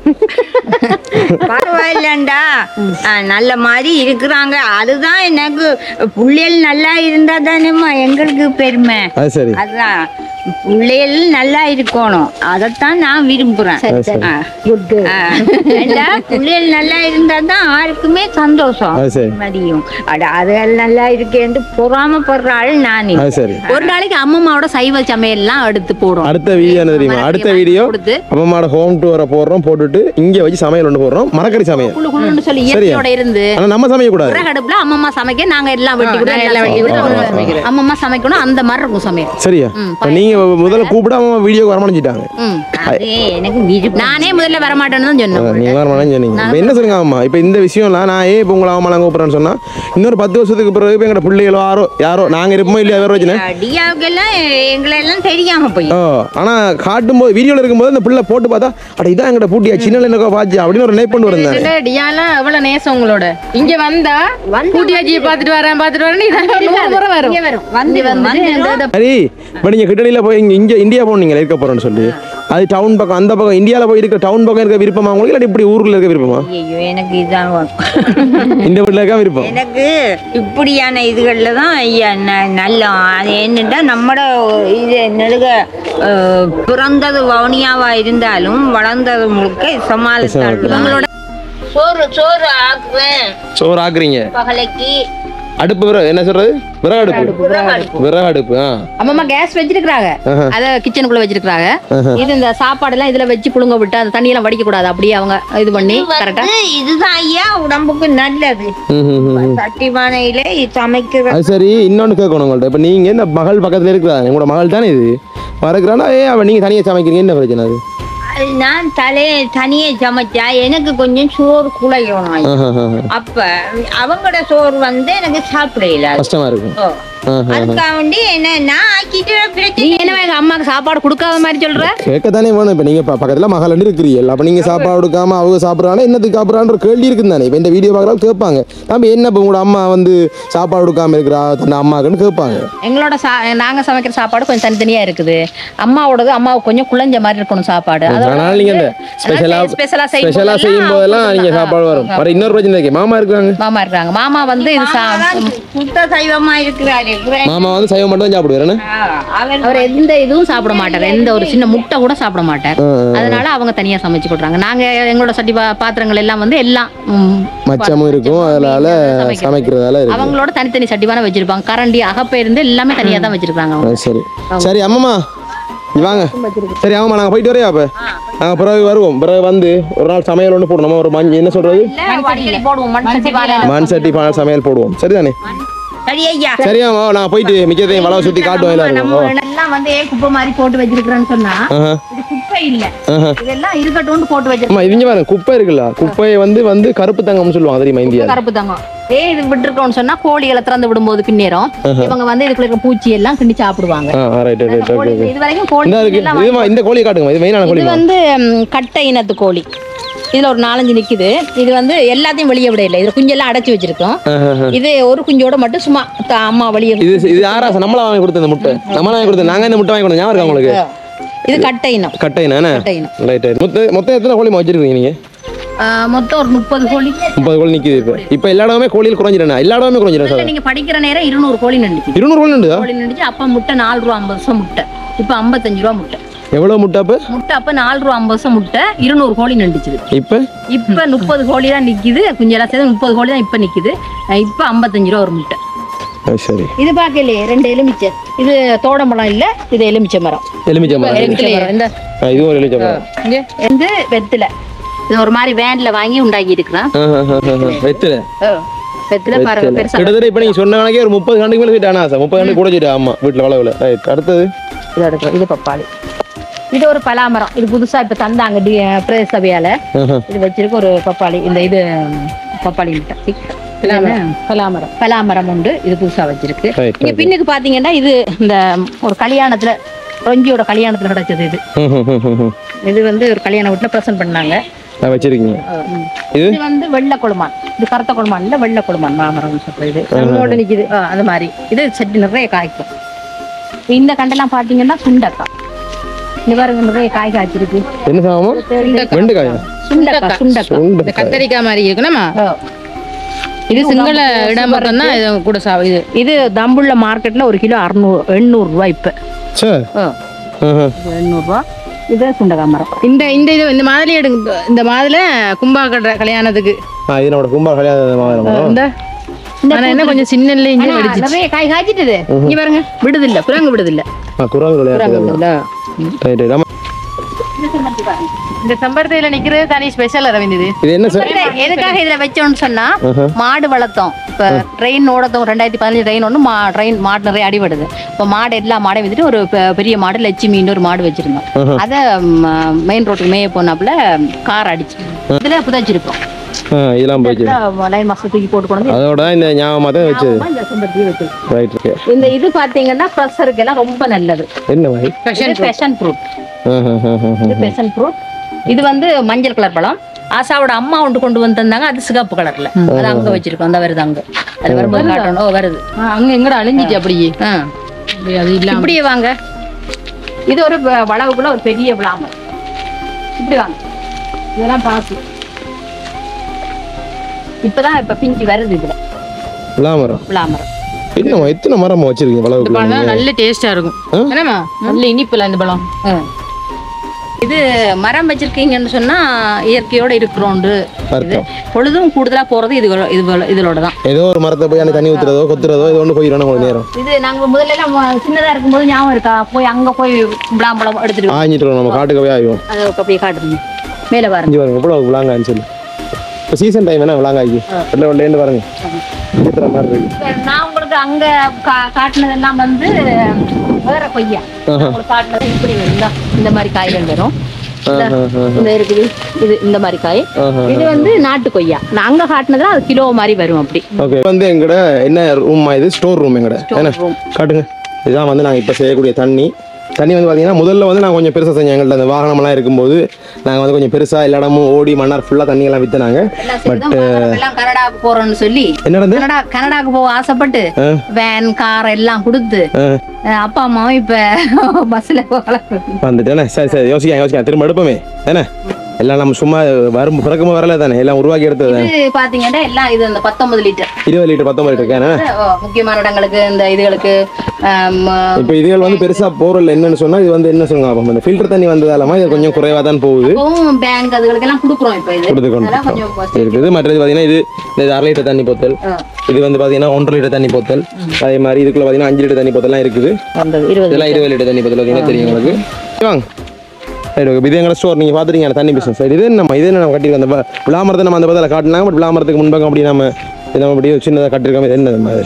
பரவாயில்லண்டா ஆ, நல்ல மாதிரி இருக்கிறாங்க அதுதான் எனக்கு புள்ளைகள் நல்லா இருந்தா தானேம்மா எங்களுக்கு பெருமை அது சரி அதான் பிள்ளைகள் நல்லா இருக்கணும் அதைத்தான் நான் விரும்புறேன் ஆ. ஆ. ஏண்டா, பிள்ளைகள் நல்லா இருந்தா தான் யாருக்குமே சந்தோஷம் அது சரி மதியம் அட அதுகள் நல்லா இருக்கேன்னு பொறாமப்படுற ஆள் நானே அது சரி ஒரு நாளைக்கு அம்மம்மாவோட சைவ சமையல்லாம் எடுத்து போடும் அடுத்த வீடியோ என்ன தெரியுமா அடுத்த வீடியோ கொடுத்து அம்மாவோட ஹோம் டூரை போடுறோம் போட்டுட்டு இங்க வச்சு சமையல் ஒன்று போடுறோம் மரக்கறி சமையல் குழு குழுன்னு சொல்லி சரியா? இயற்கையோட இருந்து ஆனா நம்ம சமைக்க கூடாது விறகடுப்புல அம்மம்மா சமைக்க நாங்க எல்லாம் வெட்டி கூட எல்லாம் வெட்டி விட்டு அம்மம்மா சமைக்கணும் அந்த மாதிரி இருக்கும் சமையல் சரியா இப்ப நீங்க முதல்ல கூப்பிட அம்மா வீடியோக்கு வரமாட்டாங்க ம். அது எனக்கு விருப்பம் நானே முதல்ல வரமாட்டேன்னு தான் சொன்னேன் நீங்க வரமாட்டேன்னு சொன்னீங்க இப்ப என்ன சொல்லுங்க அம்மா இப்ப இந்த விஷயம்லாம் நான் ஏன் இப்போ உங்களை அம்மா கூப்பிடுறேன்னு சொன்னா இன்னொரு பத்து வருஷத்துக்கு பிறகு இப்ப எங்க பிள்ளைகளோ யாரோ யாரோ நாங்க இருப்போமோ இல்லையா வேற வச்சுனேன் அடியாவுக்கெல்லாம் எங்களை எல்லாம் தெரியாம போய் ஓ ஆனா காட்டும்போது வீடியோல இருக்கும்போது அந்த பிள்ளை போட்டு பார்த்தா அட இதான் எங்கட பூட்டியா சின்ன என்னக்கோ பாச்சு அப்படின்னு ஒரு நினைப்பு கொண்டு வந்தேன் இதுல டியாலாம் எவ்வளவு நேசம் உங்களோட இங்க வந்தா கூட்டியாச்சியை பாத்துட்டு வரேன் பாத்துட்டு வரேன் இதான் நூறு முறை வரும் வந்து வந்து சரி இப்போ நீங்கள் கிட்டடியில் போய் இங்கே இங்கே இந்தியா போனீங்க இருக்க போகிறோன்னு சொல்லி அது டவுன் பக்கம் அந்த பக்கம் இந்தியாவில் போய் இருக்க டவுன் பக்கம் இருக்க விருப்பமா உங்களுக்கு இல்லாட்டி இப்படி ஊரில் இருக்க விருப்பமா ஐயோ எனக்கு இதான் வேணும். இந்த வீட்டில் இருக்க விருப்பம் எனக்கு இப்படியான இதுகளில் தான் ஐயா ந- நல்ல அது என்னட்டா நம்மட இது நெடுக அஹ், பிறந்தது வவுனியாவா இருந்தாலும் வளர்ந்தது முழுக்க சமாளித்தாள் இவங்களோட சோறு சோறு ஆக்குவேன் சோறு ஆக்குறீங்க பகலைக்கு அடுப்பு விற என்ன சொல்றது விறகு அடுப்பு விறகு அடுப்பு ஆ அம்மம்மா கேஸ் வச்சிருக்காங்க அத கிச்சனுக்குள்ள வச்சிருக்காங்க இது இந்த சாப்பாடு எல்லாம் இதுல வச்சு புழுங்க விட்டு அந்த தண்ணியெல்லாம் வடிக்க கூடாது அப்படியே அவங்க இது பண்ணி கரெக்டா இது இதுதான் ஐயா உடம்புக்கு நல்லது ம், ம், ம். சட்டி பானையில சமைக்கிற அது சரி இன்னொன்று கேட்கணும் உங்கள்ட்ட இப்போ நீங்கள் இந்த மகள் பக்கத்தில் இருக்கிறாங்க உங்களோட மகள் தானே இது வரக்குறானா ஏ அவன் நீங்கள் தனியாக சமைக்கிறீங்க என்ன பிரச்சனை அது அது நான் தலைய தனியே சமைச்சா எனக்கு கொஞ்சம் சோறு குழையணும் ஐயா. ஆஹா, ஆஹா. அப்ப அவங்களோட சோறு வந்து எனக்கு சாப்பிடல கஷ்டமா இருக்கும் ஓ. ஆஹா. அதுக்காக வேண்டி என்ன நான் ஆக்கிட்டு நீ பிரச்சனை என்ன எங்க அம்மாக்கு சாப்பாடு கொடுக்காத மாதிரி சொல்ற கேட்கத்தானே வேணும் இப்போ நீங்கள் பக்கத்தில் மகள் இருக்கிறீங்க அப்போ நீங்கள் சாப்பாடு கொடுக்காம அவங்க சாப்பிட்றாங்க என்னத்துக்கு சாப்பிட்றான்ற கேள்வி இருக்குது தானே இப்போ இந்த வீடியோ பார்க்குறவங்க கேட்பாங்க தம்பி என்ன இப்போ உங்களோட அம்மா வந்து சாப்பாடு கொடுக்காம இருக்கிறா தன் அம்மாக்குன்னு கேட்பாங்க எங்களோட சா நாங்க சமைக்கிற சாப்பாடு கொஞ்சம் தனித்தனியா இருக்குது அம்மாவோடது அம்மாவுக்கு கொஞ்சம் குழஞ்ச மாதிரி இருக்கணும் சாப்பாடு அதோட அதனால நீங்கள் இந்த ஸ்பெஷலாக ஸ்பெஷலா ஸ்பெஷலாக செய்யும் போதெல்லாம் நீங்கள் சாப்பாடு வரும் வர இன்னொரு பிரச்சனை இருக்கு மாமா இருக்காங்க மாமா இருக்காங்க மாமா வந்து இது சா- சுத்த சைவமா இருக்கிறாரு மாமா வந்து சைவம் மட்டும் தான் சாப்பிடுவாரு அவர் அவர் எந்த இதுவும் சாப்பிட மாட்டார் எந்த ஒரு சின்ன முட்டை கூட சாப்பிட மாட்டார் அதனால அவங்க தனியா சமைச்சு கொடுறாங்க நாங்க எங்களோட சட்டி பா- பாத்திரங்கள் எல்லாம் வந்து எல்லாம் ம், மச்சமும் இருக்கும் அதனால சமைக்கிறது. சமைக்கிறதால இருக்கு அவங்களோட தனித்தனி சட்டிவான வச்சிருப்பாங்க கரண்டி அகப்பை இருந்து எல்லாமே தனியா தான் வச்சிருக்காங்க அவங்க ஆ, சரி சரி அம்மம்மா இங்க வாங்க சரி ஆமாம்மா நாங்கள் போயிட்டு வரையா அப்போ நாங்கள் பிறகு வருவோம் பிறகு வந்து ஒரு நாள் சமையல் ஒன்று போடணும் ஒரு மஞ்சள் என்ன சொல்றது அடிக்கடி போடுவோம் மண் சட்டி பானை. மண் சட்டி பானை சமையல் போடுவோம் சரிதானே சரி ஐயா சரியாம்மா நான் போயிட்டு மிச்சத்தையும் வளவை சுற்றி காட்டுவோம் எல்லாரும் ஓ எல்லாம் வந்து ஏன் குப்பை மாதிரி போட்டு வச்சிருக்கிறேன்னு சொன்னா ஆஹா இது குப்பை இல்ல ஆஹா இதெல்லாம் இருக்கட்டும்னு போட்டு வச்சிருக்கோம் அம்மா இவங்க பாருங்க குப்பை இருக்குல்ல குப்பையை வந்து வந்து கருப்பு தங்கம்னு சொல்லுவாங்க தெரியுமா இந்தியா கருப்பு தங்கம் ஏ இது விட்டுருக்கோம்னு சொன்னா கோழிகளை திறந்து விடும்போது பின்னேரம் இவங்க வந்து இதுக்குள்ள இருக்க பூச்சி எல்லாம் கிண்டி சாப்பிடுவாங்க ஆ ரைட் ரைட் கோழி ஓகே இது வரைக்கும் கோழி இந்த இருக்கு எல்லாம் இதுமா இந்த கோழியை காட்டுங்க இது மெயினான இது கோழி வந்து ம், கட்டை இனத்து கோழி இதுல ஒரு நாலஞ்சு நிக்குது இது வந்து எல்லாத்தையும் வெளியே விட இல்லை இது குஞ்செல்லாம் அடைச்சு வச்சிருக்கோம் இது ஒரு குஞ்சோட மட்டும் சும்மா த- அம்மா வெளியே இது இது யாரா நம்மளா வாங்கி கொடுத்த இந்த முட்டை நம்மளா வாங்கி கொடுத்த நாங்க இந்த முட்டை வாங்கி கொடுத்தோம் ஞாபகம் இருக்கா உங்களுக்கு இது கட்டை இனம் கட்டை நானே கட்டை இனம் ரைட் ரைட் மொத்தம் மொத்தம் எத்தனை கோழி வச்சிருக்கீங்க நீங்க ஆ, மொத்தம் ஒரு முப்பது கோழி முப்பது கோழி நிக்குது இப்போ இப்போ எல்லா இடமே கோழியில் குறைஞ்சிடணும் எல்லா இடமே குறைஞ்சிடும் இல்ல, சார் நீங்க படிக்கிற நேரம் இருநூறு கோழி நின்றுச்சு இருநூறு கோழி உண்டுதா கோழி நின்றுச்சு அப்ப முட்டை நாலு ரூபா ஐம்பது வருஷம் முட்டை இப்ப ஐம்பத்தஞ்சு ரூபா முட்டை எவ்வளோ முட்டை அப்போ முட்டை அப்ப நாலு ரூபா ஐம்பது வருஷம் முட்டை இருநூறு கோழி நின்றுச்சு இப்போ இப்ப முப்பது கோழி தான் நிக்குது குஞ்செல்லாம் சேர்த்து முப்பது கோழி தான் இப்ப நிக்குது அஹ் இப்ப ஐம்பத்தஞ்சு ரூபா ஒரு முட்டை அது சரி இது பார்க்கலையே ரெண்டு எலுமிச்சை இது தோடம்பழம் இல்ல இது எலுமிச்சை மரம் எலுமிச்சை மரம் எலுமிச்சை மரம் இந்த ஆ, இதுவும் ஒரு எலுமிச்சை மரம் வந்து வெத்தில இது ஒரு மாதிரி வேன்ல வாங்கி உண்டாக்கி இருக்கிறான் ஆ, ஆ, ஆ, ஆ, ஆ. வெத்தில வெத்தில பாருங்க பெருசா கிட்டத்தட்ட இப்போ நீங்கள் சொன்ன கணக்கே ஒரு முப்பது கண்டுக்கு மேலே சொல்லிட்டானா சார் முப்பது கண்டு கூட சொல்லிட்டு ஆமாம் வீட்டில் வளவில் ரைட் அடுத்தது இது எடுக்கிறோம் இது பப்பாளி இது ஒரு பலாமரம் இது புதுசா இப்ப தந்தாங்க டி பிரதேச சபையால ஆஹா. இது வச்சிருக்க ஒரு பப்பாளி இந்த இது பப்பாளி முட்டை. சி, பலாமரம் பலாமரம் பலாமரம் உண்டு இது புதுசா வச்சிருக்கு Right, இங்க பின்னுக்கு பாத்தீங்கன்னா இது இந்த ஒரு கல்யாணத்துல ரொஞ்சியோட கல்யாணத்துல கிடைச்சது இது ம், ம், ம், ம், ம். இது வந்து ஒரு கல்யாண வீட்டுல பிரசன்ட் பண்ணாங்க ஆ, வச்சிருக்கீங்க இது? இது வந்து வெள்ளை கொழுமான் இது கருத்த கொழுமான் இல்ல வெள்ளை கொழுமான் மாமரம் சொல்றது நம்மோட நிக்குது ஆ, அது மாதிரி இது சட்டி நிறைய காய்க்கும் இந்த கண்டெல்லாம் பாத்தீங்கன்னா சுண்டக்காய் இந்த பாருங்க நிறைய காய் காய்ச்சிருக்கு என்ன சாமா வெண்டைக்காயா சுண்டக்காய் சுண்டக்காய் இந்த சுண்டக்காய் கத்தரிக்காய் மாதிரி இருக்குனமா ஆ. இது சிங்கள இடம் பக்கம் தான் இது கூட சா இது இது தம்புள்ள மார்க்கெட்ல ஒரு கிலோ அறுநூறு எண்ணூறு ரூபாய் இப்ப சார் ஆஹா. எண்ணூறு ரூபாய் இது சுண்டக்காய் மரம் இந்த இந்த இது இந்த மாதிரி எடுங்க இந்த மாதிரி கும்பா கட்டுற கல்யாணத்துக்கு ஆ இது நம்மளோட கும்பா கல்யாண மாவட்டம் இந்த ஆனா என்ன கொஞ்சம் சின்ன இஞ்சி ஆனா, வெடிச்சு நிறைய காய் காய்ச்சிட்டுது இங்க பாருங்க விடுதில்ல குரங்கு விடுதில்ல ஆ குரங்கு விளையாட்டு விடுதில்ல ரைட் ரைட் ஆமாம் இந்த செம்பருத்தியில நிக்கிறது தனி ஸ்பெஷல் அரவிந்த் இது இது என்ன சார் எதுக்காக இதுல வச்சோம்னு சொன்னா மாடு வளர்த்தோம் இப்ப ட்ரெயின் ஓடத்தோம் ரெண்டாயிரத்தி பதினஞ்சு ட்ரெயின் ஒன்று மா ட்ரெயின் மாடு நிறைய அடிபடுது இப்போ மாடு எல்லா மாடையும் வித்துட்டு ஒரு பெ- பெரிய மாடு லட்சுமின்னு ஒரு மாடு வச்சிருந்தோம் அதை மெயின் ரோட்டுக்கு மேய போனாப்புல கார் அடிச்சு இதுல புதைச்சிருக்கோம் ஆ இதெல்லாம் போயிடுச்சு லைன் மாசம் தூக்கி போட்டு கொண்டு வந்து அதோட இந்த ஞாபகமாக தான் வச்சது ஞாபகமா இந்த செம்பருத்தியை வச்சிருக்கோம் ரைட் ஓகே இந்த இது பாத்தீங்கன்னா ப்ரெஷருக்கு எல்லாம் ரொம்ப நல்லது என்ன மாதிரி இது பேஷன் ஃப்ரூட் ஆஹா, ஆஹா, ஆஹா. இது பேஷன் ஃப்ரூட் இது வந்து மஞ்சள் கலர் பழம் ஆசாவோட அம்மா ஒன்று கொண்டு வந்திருந்தாங்க அது சிகப்பு கலர்ல அது அங்க வச்சிருக்கோம் அந்த வருது அங்க அது வரும்போது காட்டணும் ஓ வருது ஆ, அங்க எங்கட அழிஞ்சிச்சு அப்படியே ஆ அது இல்லாம இப்படியே வாங்க இது ஒரு வ- வளவுக்குள்ள ஒரு பெரிய விளாமம் இப்படி வாங்க இதெல்லாம் பார்த்து இப்பதான் இப்ப பிஞ்சு வருது இதுல விளாமரம் விளாமரம் என்னம்மா எத்தனை மரம் வச்சிருக்கீங்க இந்த வளவுக்குள்ள பழம் தான் நல்ல டேஸ்டா இருக்கும் என்னமா நல்ல இனிப்புல இந்த பழம் இது மரம் வச்சிருக்கீங்கன்னு சொன்னா இயற்கையோட இருக்கிறோண்டு இது அர்த்தம் பொழுதும் கூடுதலா போறது இது இது இதோட தான் ஏதோ ஒரு மரத்தை போய் அந்த தண்ணி ஊத்துறதோ கொத்துறதோ ஏதோ ஒன்று போயிடணும் கொஞ்சம் நேரம் இது நாங்க முதல்ல எல்லாம் ம- சின்னதா இருக்கும்போது ஞாபகம் இருக்கா போய் அங்க போய் விளாம்பழம் எடுத்துட்டு வா. ஆஞ்சிட்டு நம்ம காட்டுக்கு போய் ஆகும் அதை அப்படியே காட்டுறீங்க மேல பாருங்க இஞ்சி பாருங்க எவ்வளோ விளாங்கான்னு சொல்லி இப்போ சீசன் டைம் என்ன விளாங்காய்க்கு வெள்ளை வெள்ளைன்னு பாருங்க இருக்கிற மாதிரி இருக்கு இப்ப நான் உங்களுக்கு அங்க கா- காட்டுனதெல்லாம் வந்து வேற கொய்யா நான் உங்களுக்கு காட்டுனது இப்படி வரும் இந்தா, இந்த மாதிரி காய்கள் வரும் இந்தா, இந்த இருக்குது இது இந்த மாதிரி காய் ஆஹா. இது வந்து நாட்டு கொய்யா நான் அங்க காட்டுனதுல அது கிலோ மாதிரி வரும் அப்படி ஓகே வந்து எங்கட என்ன ரூம் இது ஸ்டோர் ரூம் எங்கட என்ன room. காட்டுங்க இதுதான் வந்து நாங்கள் இப்போ செய்யக்கூடிய தண்ணி தண்ணி வந்து பார்த்தீங்கன்னா முதல்ல வந்து நாங்கள் கொஞ்சம் பெருசாக செஞ்சோம் எங்கள்ட்ட அந்த வாகனமெல்லாம் இருக்கும்போது நாங்கள் வந்து கொஞ்சம் பெருசாக எல்லா இடமும் ஓடி மன்னார் ஃபுல்லாக தண்ணியெல்லாம் விற்றுனாங்க எல்லாம் சரிதான், பாக்குறோம். எல்லாம் கனடாவுக்கு போறோம்னு சொல்லி என்ன நடந்து கனடா கனடாக்கு போக ஆசைப்பட்டு வேன் கார் எல்லாம் கொடுத்து அஹ், அப்பா அம்மாவும் இப்ப பஸ்ல போகலாம் வந்துட்டேனே சரி சரி யோசிக்க யோசிக்க திரும்ப எடுப்போமே தானே எல்லாம் நம்ம சும்மா வரும் பிறக்கும்போது வரல தானே எல்லாம் உருவாக்கி எடுத்தது தானே இது பாத்தீங்கன்னா எல்லாம் இது அந்த பத்தொன்பது லிட்டர் இருபது லிட்டர் பத்தொம்பது லிட்டர் கேனே ஓ, முக்கியமான இடங்களுக்கு இந்த இதுகளுக்கு ஆம், இப்போ இதுகள் வந்து பெருசாக போகிறல என்னன்னு சொன்னால் இது வந்து என்ன சொல்லுங்க அப்போ இந்த ஃபில்டர் தண்ணி வந்ததாலமா இது கொஞ்சம் குறைவாக தான் போகுது அப்பவும் பேங்க் அதுகளுக்கு எல்லாம் கொடுக்குறோம் இப்ப இது கொடுத்துக்கொண்டு அதெல்லாம் கொஞ்சம் இருக்குது மற்றது பார்த்தீங்கன்னா இது இந்த அரை லிட்டர் தண்ணி போத்தல் இது வந்து பார்த்தீங்கன்னா ஒன்றரை லிட்டர் தண்ணி போத்தல் அதே மாதிரி இதுக்குள்ள பார்த்தீங்கன்னா அஞ்சு லிட்டர் தண்ணி போத்தல்லாம் இருக்குது வந்தது இருபது இதெல்லாம் இருபது லிட்டர் தண்ணி போத்தல் பார்த்தீங்கன்னா தெரியும் உங்களுக்கு வாங்க சரி ஓகே இது எங்களை ஸ்டோர் நீங்கள் பார்த்துருக்கீங்க தண்ணி பிஸ்னஸ் சரி இது நம்ம இது என்ன நம்ம கட்டிருக்கோம் அந்த வ- விளாமரத்தை நம்ம அந்த பதத்தில் காட்டினாங்க பட் விளாமரத்துக்கு முன்பாக அப்படி நம்ம இது நம்ம அப்படி சின்னதாக கட்டிருக்கோம் இது என்ன மாதிரி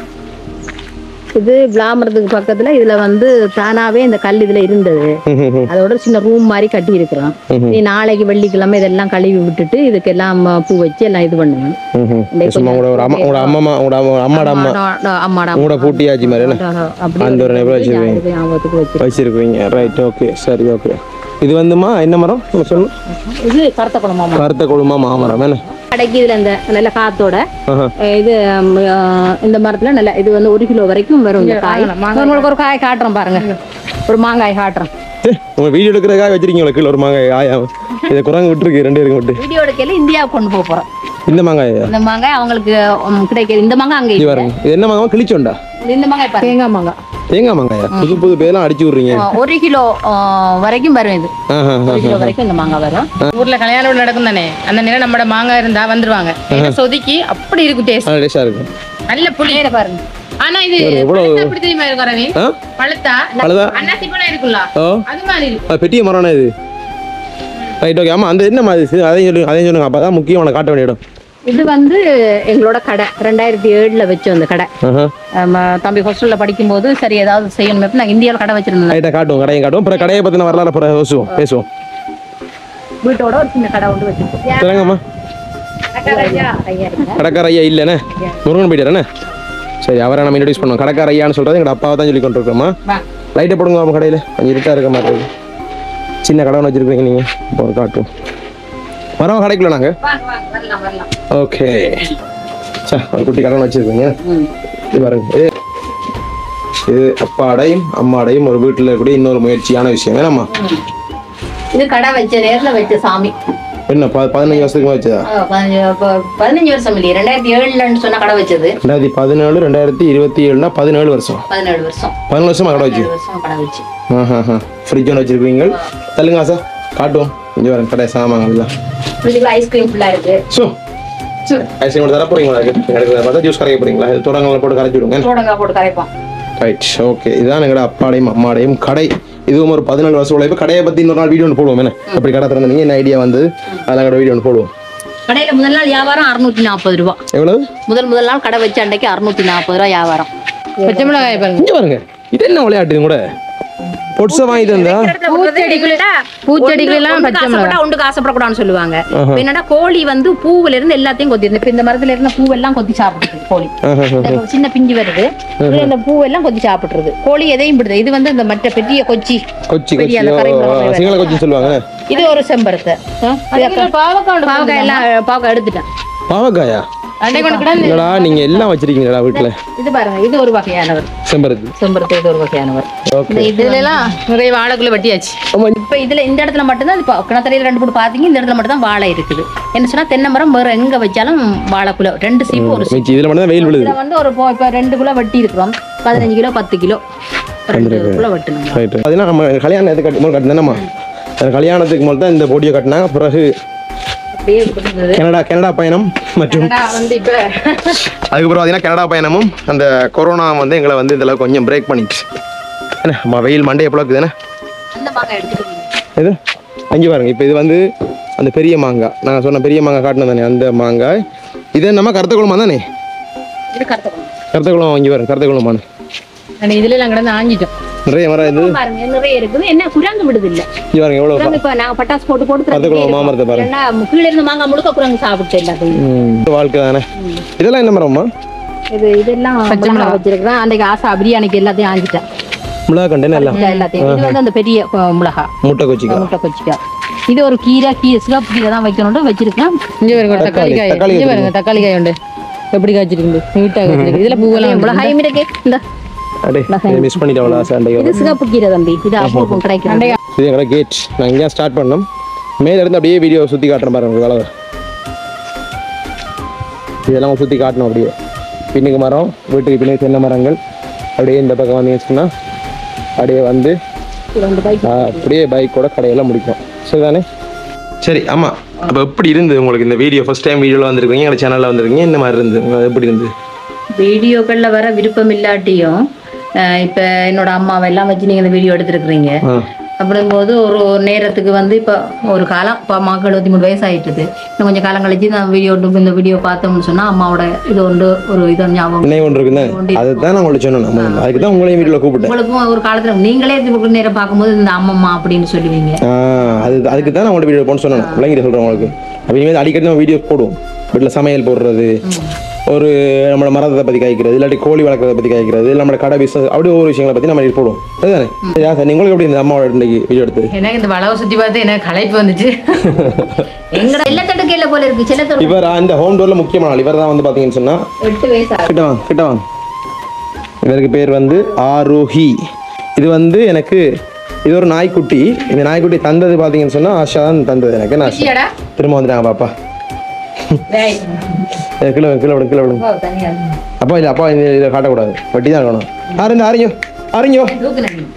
இது விளாமரத்துக்கு பக்கத்துல இதுல வந்து தானாவே இந்த கல் இதுல இருந்தது அதோட சின்ன ரூம் மாதிரி கட்டி இருக்கிறோம் நீ நாளைக்கு வெள்ளிக்கிழமை இதெல்லாம் கழுவி விட்டுட்டு இதுக்கு எல்லாம் பூ வச்சு எல்லாம் இது பண்ணுவேன் ம் சும்மா உங்களோட ஒரு அம்மா உங்களோட அம்மா உங்களோட அம்மா அம்மாட அம்மா அம்மாடா உங்களோட பூட்டியாச்சு மாதிரி என்ன அப்படி அந்த ஒரு நினைவுல வச்சிருக்கீங்க. ஞாபகத்துக்கு ஞாபகத்துக்கு வச்சு வச்சிருக்கீங்க ரைட் ஓகே சரி ஓகே இது வந்துமா என்ன மரம் நம்ம சொல்லணும் இது கருத்த குழம்பு கருத்த கொழுமா மாமரம் என்ன கடைக்கு இதுல இந்த நல்ல காத்தோட ஆஹா. அஹ் இது ம், அஹ், இந்த மரத்துல நல்ல இது வந்து ஒரு கிலோ வரைக்கும் வரும் இந்த காய் உங்களுக்கு ஒரு காய் காட்டுறோம் பாருங்க ஒரு மாங்காய் காட்டுறோம் ஏ, உங்க வீடியோ எடுக்கிறதுக்காக வச்சிருக்கீங்களா கீழே ஒரு மாங்காய் ஆயா இதை குரங்கு விட்டுருக்கு ரெண்டு பேருக்கு விட்டு வீடியோ எடுக்கையில இந்தியாவுக்கு கொண்டு போக போறோம் இந்த மாங்காய் இந்த மாங்காய் அவங்களுக்கு ம், கிடைக்குது இந்த மாங்காய் அங்க இது இல்ல. பாருங்க இது என்ன மாங்காய் கிளிச்சோண்டா இந்த மாங்காய் பாருங்க தேங்காய் மாங்காய் தேங்காய் மாங்காயா புது புது பேர்லாம் அடிச்சு விட்றீங்க ஒரு கிலோ அஹ், வரைக்கும் வரும் இது ஆஹா ஒரு கிலோ வரைக்கும் இந்த மாங்காய் வரும் ஊர்ல கல்யாண வீடு நடக்கும் தானே அந்த நேரம் நம்மட மாங்காய் இருந்தா வந்துருவாங்க ஏன்னா சொதுக்கி அப்படி இருக்கும் டேஸ்ட் டேஸ்டாக இருக்கும் நல்ல புளி மேல பாருங்க ஆனா இது எவ்வளவு? பழுத்தா எப்படி தெரியுமா இருக்கும் ரவி ஆ பழுத்தா அழுதா அன்னாசி பழம் இருக்குல்ல ஓ அது மாதிரி இருக்கும் அது பெரிய மரம்னா இது ரைட் ஓகே ஆமாம் அந்த என்ன மாதிரி அதையும் சொல்லுங்க அதையும் சொல்லுங்க அப்போ தான் முக்கியம் உனக்கு காட்ட வேண்டிய இடம் இது வந்து எங்களோட கடை ரெண்டாயிரத்தி ஏழுல வச்ச அந்த கடை ஆஹா ஆமா, தம்பி ஹாஸ்டல்ல படிக்கும்போது சரி ஏதாவது செய்யணும் அப்ப நான் இந்தியாவில் கடை வச்சிருந்தேன் ரைட்டாக காட்டுவோம் கடையும் காட்டுவோம் அப்புறம் கடையை பற்றின வரலாறு அப்புறம் பேசுவோம் பேசுவோம் வீட்டோட ஒரு சின்ன கடை ஒன்று வச்சிருக்கோம் சொல்லுங்கம்மா ஐயா இருங்க. கடைக்கார ஐயா இல்லைண்ணே முருகன் போயிட்டாரண்ணே சரி அவரை நம்ம இன்ட்ரடியூஸ் பண்ணுவோம் கடைக்கார ஐயான்னு சொல்கிறது எங்கள் அப்பாவை தான் சொல்லி கொண்டு இருக்கோம்மா வா. லைட்டை போடுங்க நம்ம கடையில் கொஞ்சம் இருட்டாக இருக்க மாதிரி இருக்கு சின்ன கடை ஒன்று வச்சுருக்கீங்க நீங்கள் இப்போ காட்டும் வரோம் கடைக்குள்ள நாங்கள் வாங்க, வாங்க, வரலாம், வரலாம். ஓகே சா ஒரு குட்டி கடை ஒன்று வச்சுருக்கீங்க ம். இது பாருங்க இது இது அப்பாடையும் அம்மாடையும் ஒரு வீட்டில் இருக்கக்கூடிய இன்னொரு முயற்சியான விஷயம் வேணாம்மா இது கடை வச்ச நேர்ல வச்ச சாமி என்ன ப பதினஞ்சு வருஷத்துக்கு வச்சதா ஆ, பதினஞ்சு ப- பதினஞ்சு வருஷம் இல்லையே ரெண்டாயிரத்தி ஏழுலன்னு சொன்ன கடை வச்சது ரெண்டாயிரத்தி பதினேழு ரெண்டாயிரத்தி இருபத்தி ஏழுனா பதினேழு வருஷம் பதினேழு வருஷம் பதினேழு வருஷமா கடை வச்சு பதினேழு வருஷம் கடை வச்சு ஆஹா ஃப்ரிட்ஜ் ஒன்று வச்சிருக்கீங்க தள்ளுங்க ஆசா காட்டுவோம் இங்கே வரேன் கடை சாமான் எல்லாம் இதுக்குள்ள ஐஸ்கிரீம் ஃபுல்லா இருக்கு ஸோ ஐஸ்கிரீம் மட்டும் தர போறீங்களா எனக்கு பார்த்தா ஜூஸ் கரைக்க போறீங்களா இது தொடங்கலாம் போட்டு கரைச்சி விடுங்க சோடங்கா போட்டு கரைப்போம் ரைட் ஓகே இதுதான் எங்களோட அப்பாடையும் அம்மாடையும் கடை இதுவும் ஒரு பதினேழு வருஷம் உழைப்பு கடையை பற்றி இன்னொரு நாள் வீடியோ ஒன்று போடுவோம் என்ன அப்படி கடை திறந்தீங்க என்ன ஐடியா வந்து அதெல்லாம் கூட வீடியோ ஒன்று போடுவோம் கடையில முதல் நாள் வியாபாரம் அறுநூத்தி நாற்பது ரூபா எவ்வளவு முதல் முதல் நாள் கடை வச்ச அன்னைக்கு அறுநூத்தி நாற்பது ரூபா வியாபாரம் பச்சை மிளகாய் பாருங்க இங்கே பாருங்க இது என்ன விளையாட்டு இது கூட பொட்ஸை வாங்கி தந்தா பூச்செடிக்குள்ள பூச்செடிக்குள்ள எல்லாம் ஒண்ணுக்கு பச்சை ஆசைப்பட்டா மிளகாய் ஒன்றுக்கு ஆசைப்படக்கூடாதுன்னு சொல்லுவாங்க இப்ப என்னடா கோழி வந்து பூவுல இருந்து எல்லாத்தையும் கொத்தி இப்ப இந்த மரத்துல இருந்த பூவெல்லாம் கொத்தி சாப்பிட்டுருது கோழி இந்த ஒரு சின்ன பிஞ்சு வருது இதுல இந்த பூவெல்லாம் கொத்தி சாப்பிட்டுருது கோழி எதையும் விடுது இது வந்து இந்த மற்ற பெரிய கொச்சி கொச்சி கொச்சி பெரிய அந்த ஓ, கரை ஓ, மிளகாய் சிங்கள கொச்சின்னு சொல்லுவாங்க இது ஒரு செம்பருத்தை அதுக்குள்ள பாவக்காய் ஒண்ணு பாவக்காய் எல்லாம் பாவக்காய் எடுத்துட்டேன் பாவக்காயா அண்டை கொண்டு கிடந்து இல்லடா நீங்க எல்லாம் வச்சிருக்கீங்களா வீட்டுல இது பாருங்க இது ஒரு வகையானவர் செம்பருத்தி செம்பருத்தை இது ஒரு வகையானவர் ஓகே இதுல எல்லாம் நிறைய வாழைக்குள்ள வெட்டியாச்சு இப்ப இதுல இந்த இடத்துல மட்டும்தான் இப்போ கிணத்தரையில ரெண்டு போட்டு பாத்தீங்க இந்த இடத்துல மட்டும் தான் வாழை இருக்குது என்ன சொன்னா தென்னை மரம் வேற எங்க வச்சாலும் வாழைக்குள்ள ரெண்டு சீப்பு ஒரு சீப்பு மிச்சி இதுல மட்டும் தான் வெயில் விழுது இதுல வந்து ஒரு இப்போ இப்போ ரெண்டு கிலோ வெட்டி இருக்கிறோம் பதினஞ்சு கிலோ பத்து கிலோ ரெண்டு கிலோ வெட்டணும் ரைட் பார்த்தீங்கன்னா நம்ம கல்யாணம் எது கட்டி முதல் கட்டினேம்மா அந்த கல்யாணத்துக்கு முதல் தான் இந்த போட்டியை கட்டினாங்க பிறகு அப்படியே கொடுத்தது கனடா கனடா பயணம் மற்றும் வந்து இப்ப அதுக்கப்புறம் பார்த்தீங்கன்னா கனடா பயணமும் அந்த கொரோனா வந்து எங்களை வந்து இதில் கொஞ்சம் பிரேக் பண்ணிச்சு என்ன அம்மா வெயில் மண்டை எப்போ இருக்குதுண்ணே அந்த மாங்காய் எடுத்துட்டு இது அங்கே பாருங்க இப்போ இது வந்து அந்த பெரிய மாங்காய் நான் சொன்ன பெரிய மாங்காய் காட்டினேன் தானே அந்த மாங்காய் இது நம்ம கருத்த குளமா தானே இது கருத்தப்பழம் கருத்த குளம் இங்கே பாருங்க கருத்த குளமானு நான் இதுல எல்லாம் கிடந்து ஆஞ்சிட்டோம் நிறைய மரம் இது பாருங்க நிறைய இருக்குது என்ன குரங்கு விடுது இல்ல இங்கே பாருங்க எவ்வளோ குரங்கு இப்ப நாங்க பட்டாசு போட்டு போட்டு கருத்த குளம் மாமரத்தை பாருங்க ஏன்னா கீழே இருந்து மாங்காய் முழுக்க குரங்கு சாப்பிட்டு எல்லாத்தையும் ம், வாழ்க்கை தானே இதெல்லாம் என்ன மரம்மா இது இதெல்லாம் பச்சை மிளகாய் மிளகாய். வச்சிருக்கிறேன் அன்றைக்கு ஆசா பிரியாணிக்கு எல்லாத்தையும் ஆஞ்சிட்டேன் மிளகா கண்டேன்னு எல்லாம் எல்லாத்தையும் இது வந்து அந்த பெரிய அஹ், மிளகாய் முட்டை கொச்சிக்கா முட்டை கொச்சிக்காய் இது ஒரு கீரை கீரை சிவப்பு கீரை தான் வைக்கணும்னு வச்சிருக்கேன் இங்க பாருங்க ஒரு தக்காளி காய் தக்காளி இங்க பாருங்க தக்காளி காய் உண்டு எப்படி காய்ச்சிருக்கு நீட்டா காய்ச்சிருக்கு இதுல பூவெல்லாம் வந்து மிளகாயும் இருக்கு இந்த அடே மிஸ் பண்ணிட்டேன் அவ்வளோ சண்டையோ இது சிவப்பு கீரை தம்பி இது அபூர்வம் கிடைக்கும் இது எங்களோட கேட் நான் இங்கே ஸ்டார்ட் பண்ணோம் மேல இருந்து அப்படியே வீடியோ சுற்றி காட்டுறேன் பாருங்க உங்களுக்கு அளவு இதெல்லாம் சுற்றி காட்டணும் அப்படியே பின்னுக்கு மரம் வீட்டுக்கு பின்னாடி தென்னை மரங்கள் அப்படியே இந்த பக்கம் வந்தீங்கன்னா அப்படியே வந்து ரெண்டு பைக் ஆ, அப்படியே பைக்கோட கடையெல்லாம் முடிக்கும் சரிதானே சரி ஆமாம் அப்போ எப்படி இருந்தது உங்களுக்கு இந்த வீடியோ ஃபர்ஸ்ட் டைம் வீடியோவில் வந்திருக்கீங்க எங்கள் சேனலில் வந்திருக்கீங்க இந்த மாதிரி இருந்தது உங்களுக்கு எப்படி இருந்தது வீடியோக்கள்ல வர விருப்பம் இல்லாட்டியும் அஹ், இப்ப என்னோட அம்மாவை எல்லாம் வச்சு நீங்க இந்த வீடியோ எடுத்திருக்கிறீங்க ஆ அப்படிங்கும்போது ஒரு ஒரு நேரத்துக்கு வந்து இப்போ ஒரு காலம் இப்போ அம்மாவுக்கு எழுபத்தி மூணு வயசு ஆயிட்டுது இன்னும் கொஞ்சம் காலம் கழிச்சு நான் வீடியோ இந்த வீடியோ பார்த்தோம்னு சொன்னா அம்மாவோட இது ஒன்று ஒரு இது ஞாபகம் நினைவு ஒன்று இருக்குன்னு அதுதான் நான் உங்களுக்கு சொன்னேன் நம்ம அதுக்கு தான் உங்களையும் வீட்டில் கூப்பிட்டேன் உங்களுக்கும் ஒரு காலத்துல நீங்களே இது நேரம் பார்க்கும்போது இந்த அம்மம்மா அப்படின்னு சொல்லுவீங்க ஆ, அது அதுக்கு தான் நான் உங்கள்ட்ட வீடியோ போன்னு சொன்னேன் விளங்கிட்டு சொல்கிறேன் உங்களுக்கு அப்படி இனிமேல் அடிக்கடி நம்ம வீடியோ போடுவோம் வீட்டில் சமையல் போடுறது ஒரு நம்மளோட மரத்தை பற்றி காய்க்கிறது இல்லாட்டி கோழி வளர்க்குறத பற்றி காய்க்கிறது இல்லை நம்மளோட கடை பிஸ்னஸ் அப்படி ஒவ்வொரு விஷயங்களை பற்றி நம்ம இது போடுவோம் அதுதானே சரியா சார் உங்களுக்கு எப்படி இந்த அம்மாவோட இன்னைக்கு வீடியோ எடுத்தது எனக்கு இந்த வளவை சுத்தி பார்த்து எனக்கு களைப்பு வந்துச்சு எங்கட செல்லத்தட்டு கீழே போல இருக்கு செல்லத்தட்டு இவர் இந்த ஹோம் டோரில் முக்கியமான ஆள் இவர் தான் வந்து பார்த்தீங்கன்னு சொன்னால் எட்டு வயசு ஆகுது கிட்ட வாங்க கிட்ட வாங்க இவருக்கு பேர் வந்து ஆரோஹி இது வந்து எனக்கு இது ஒரு நாய்க்குட்டி இந்த நாய்க்குட்டி தந்தது பார்த்தீங்கன்னு சொன்னால் ஆஷா தான் தந்தது எனக்கு நான் குச்சியாடா? திரும்ப வந்துட்டாங்க பாப்பா டேய், ஏய், கீழே விடுங்க, கீழே விடுங்க கீழே விடுங்க போ, தனியா இரு. அப்பா இல்லை அப்பா இந்த இதை காட்டக்கூடாது வட்டி தான் இருக்கணும் ஆரஞ்சு ஆரஞ்சோ ஆரஞ்சோ தூக்குனேன் நீ.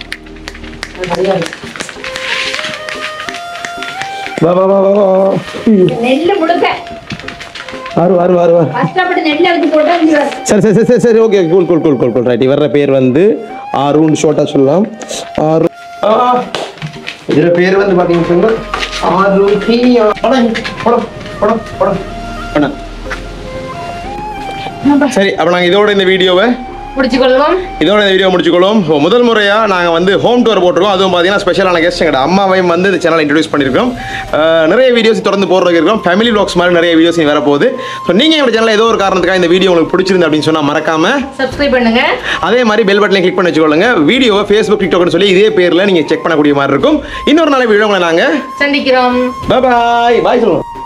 வா வா வா வா வா நெல்லு முழுக்க ஆறு ஆறு ஆறு ஆறு கஷ்டப்பட்டு நெல்லை வச்சு போட்டா இங்க வர. சரி சரி சரி சரி சரி okay cool cool cool cool cool right இவர பேர் வந்து ஆருன்னு ஷார்ட்டாக சொல்லலாம் ஆரு ஆ, இதுல பேர் வந்து பார்த்தீங்கன்னு சொன்னா ஆரு ஹீயா. படம் படம் படம் படம் படம் சரி அப்போ நாங்கள் இதோட இந்த வீடியோவை பிடிச்சிக்கொள்வோம் இதோட இந்த வீடியோ முடிச்சுக்கொள்வோம் So, முதல் முறையாக நாங்கள் வந்து ஹோம் டூர் போட்டிருக்கோம் அதுவும் பார்த்தீங்கன்னா ஸ்பெஷலான கெஸ்ட் எங்கள்ட அம்மாவையும் வந்து இந்த சேனல் இன்ட்ரடியூஸ் பண்ணியிருக்கோம் அஹ், நிறைய வீடியோஸ் தொடர்ந்து போடுறதுக்கு இருக்கோம் ஃபேமிலி vlogs மாதிரி நிறைய வீடியோஸ் வர போகுது ஸோ நீங்கள் எங்கள் சேனல் ஏதோ ஒரு காரணத்துக்காக இந்த வீடியோ உங்களுக்கு பிடிச்சிருந்து அப்படின்னு சொன்னால் மறக்காம சப்ஸ்கிரைப் பண்ணுங்க அதே மாதிரி பெல் பட்டனை கிளிக் பண்ணி வச்சுக்கொள்ளுங்க வீடியோவை ஃபேஸ்புக் டிக்டாக்னு சொல்லி இதே பேரில் நீங்கள் செக் பண்ணக்கூடிய மாதிரி இருக்கும் இன்னொரு நாள் வீடியோ உங்களை நாங்கள் சந்திக்கிறோம் பாய் பாய் சொல்லுவோம்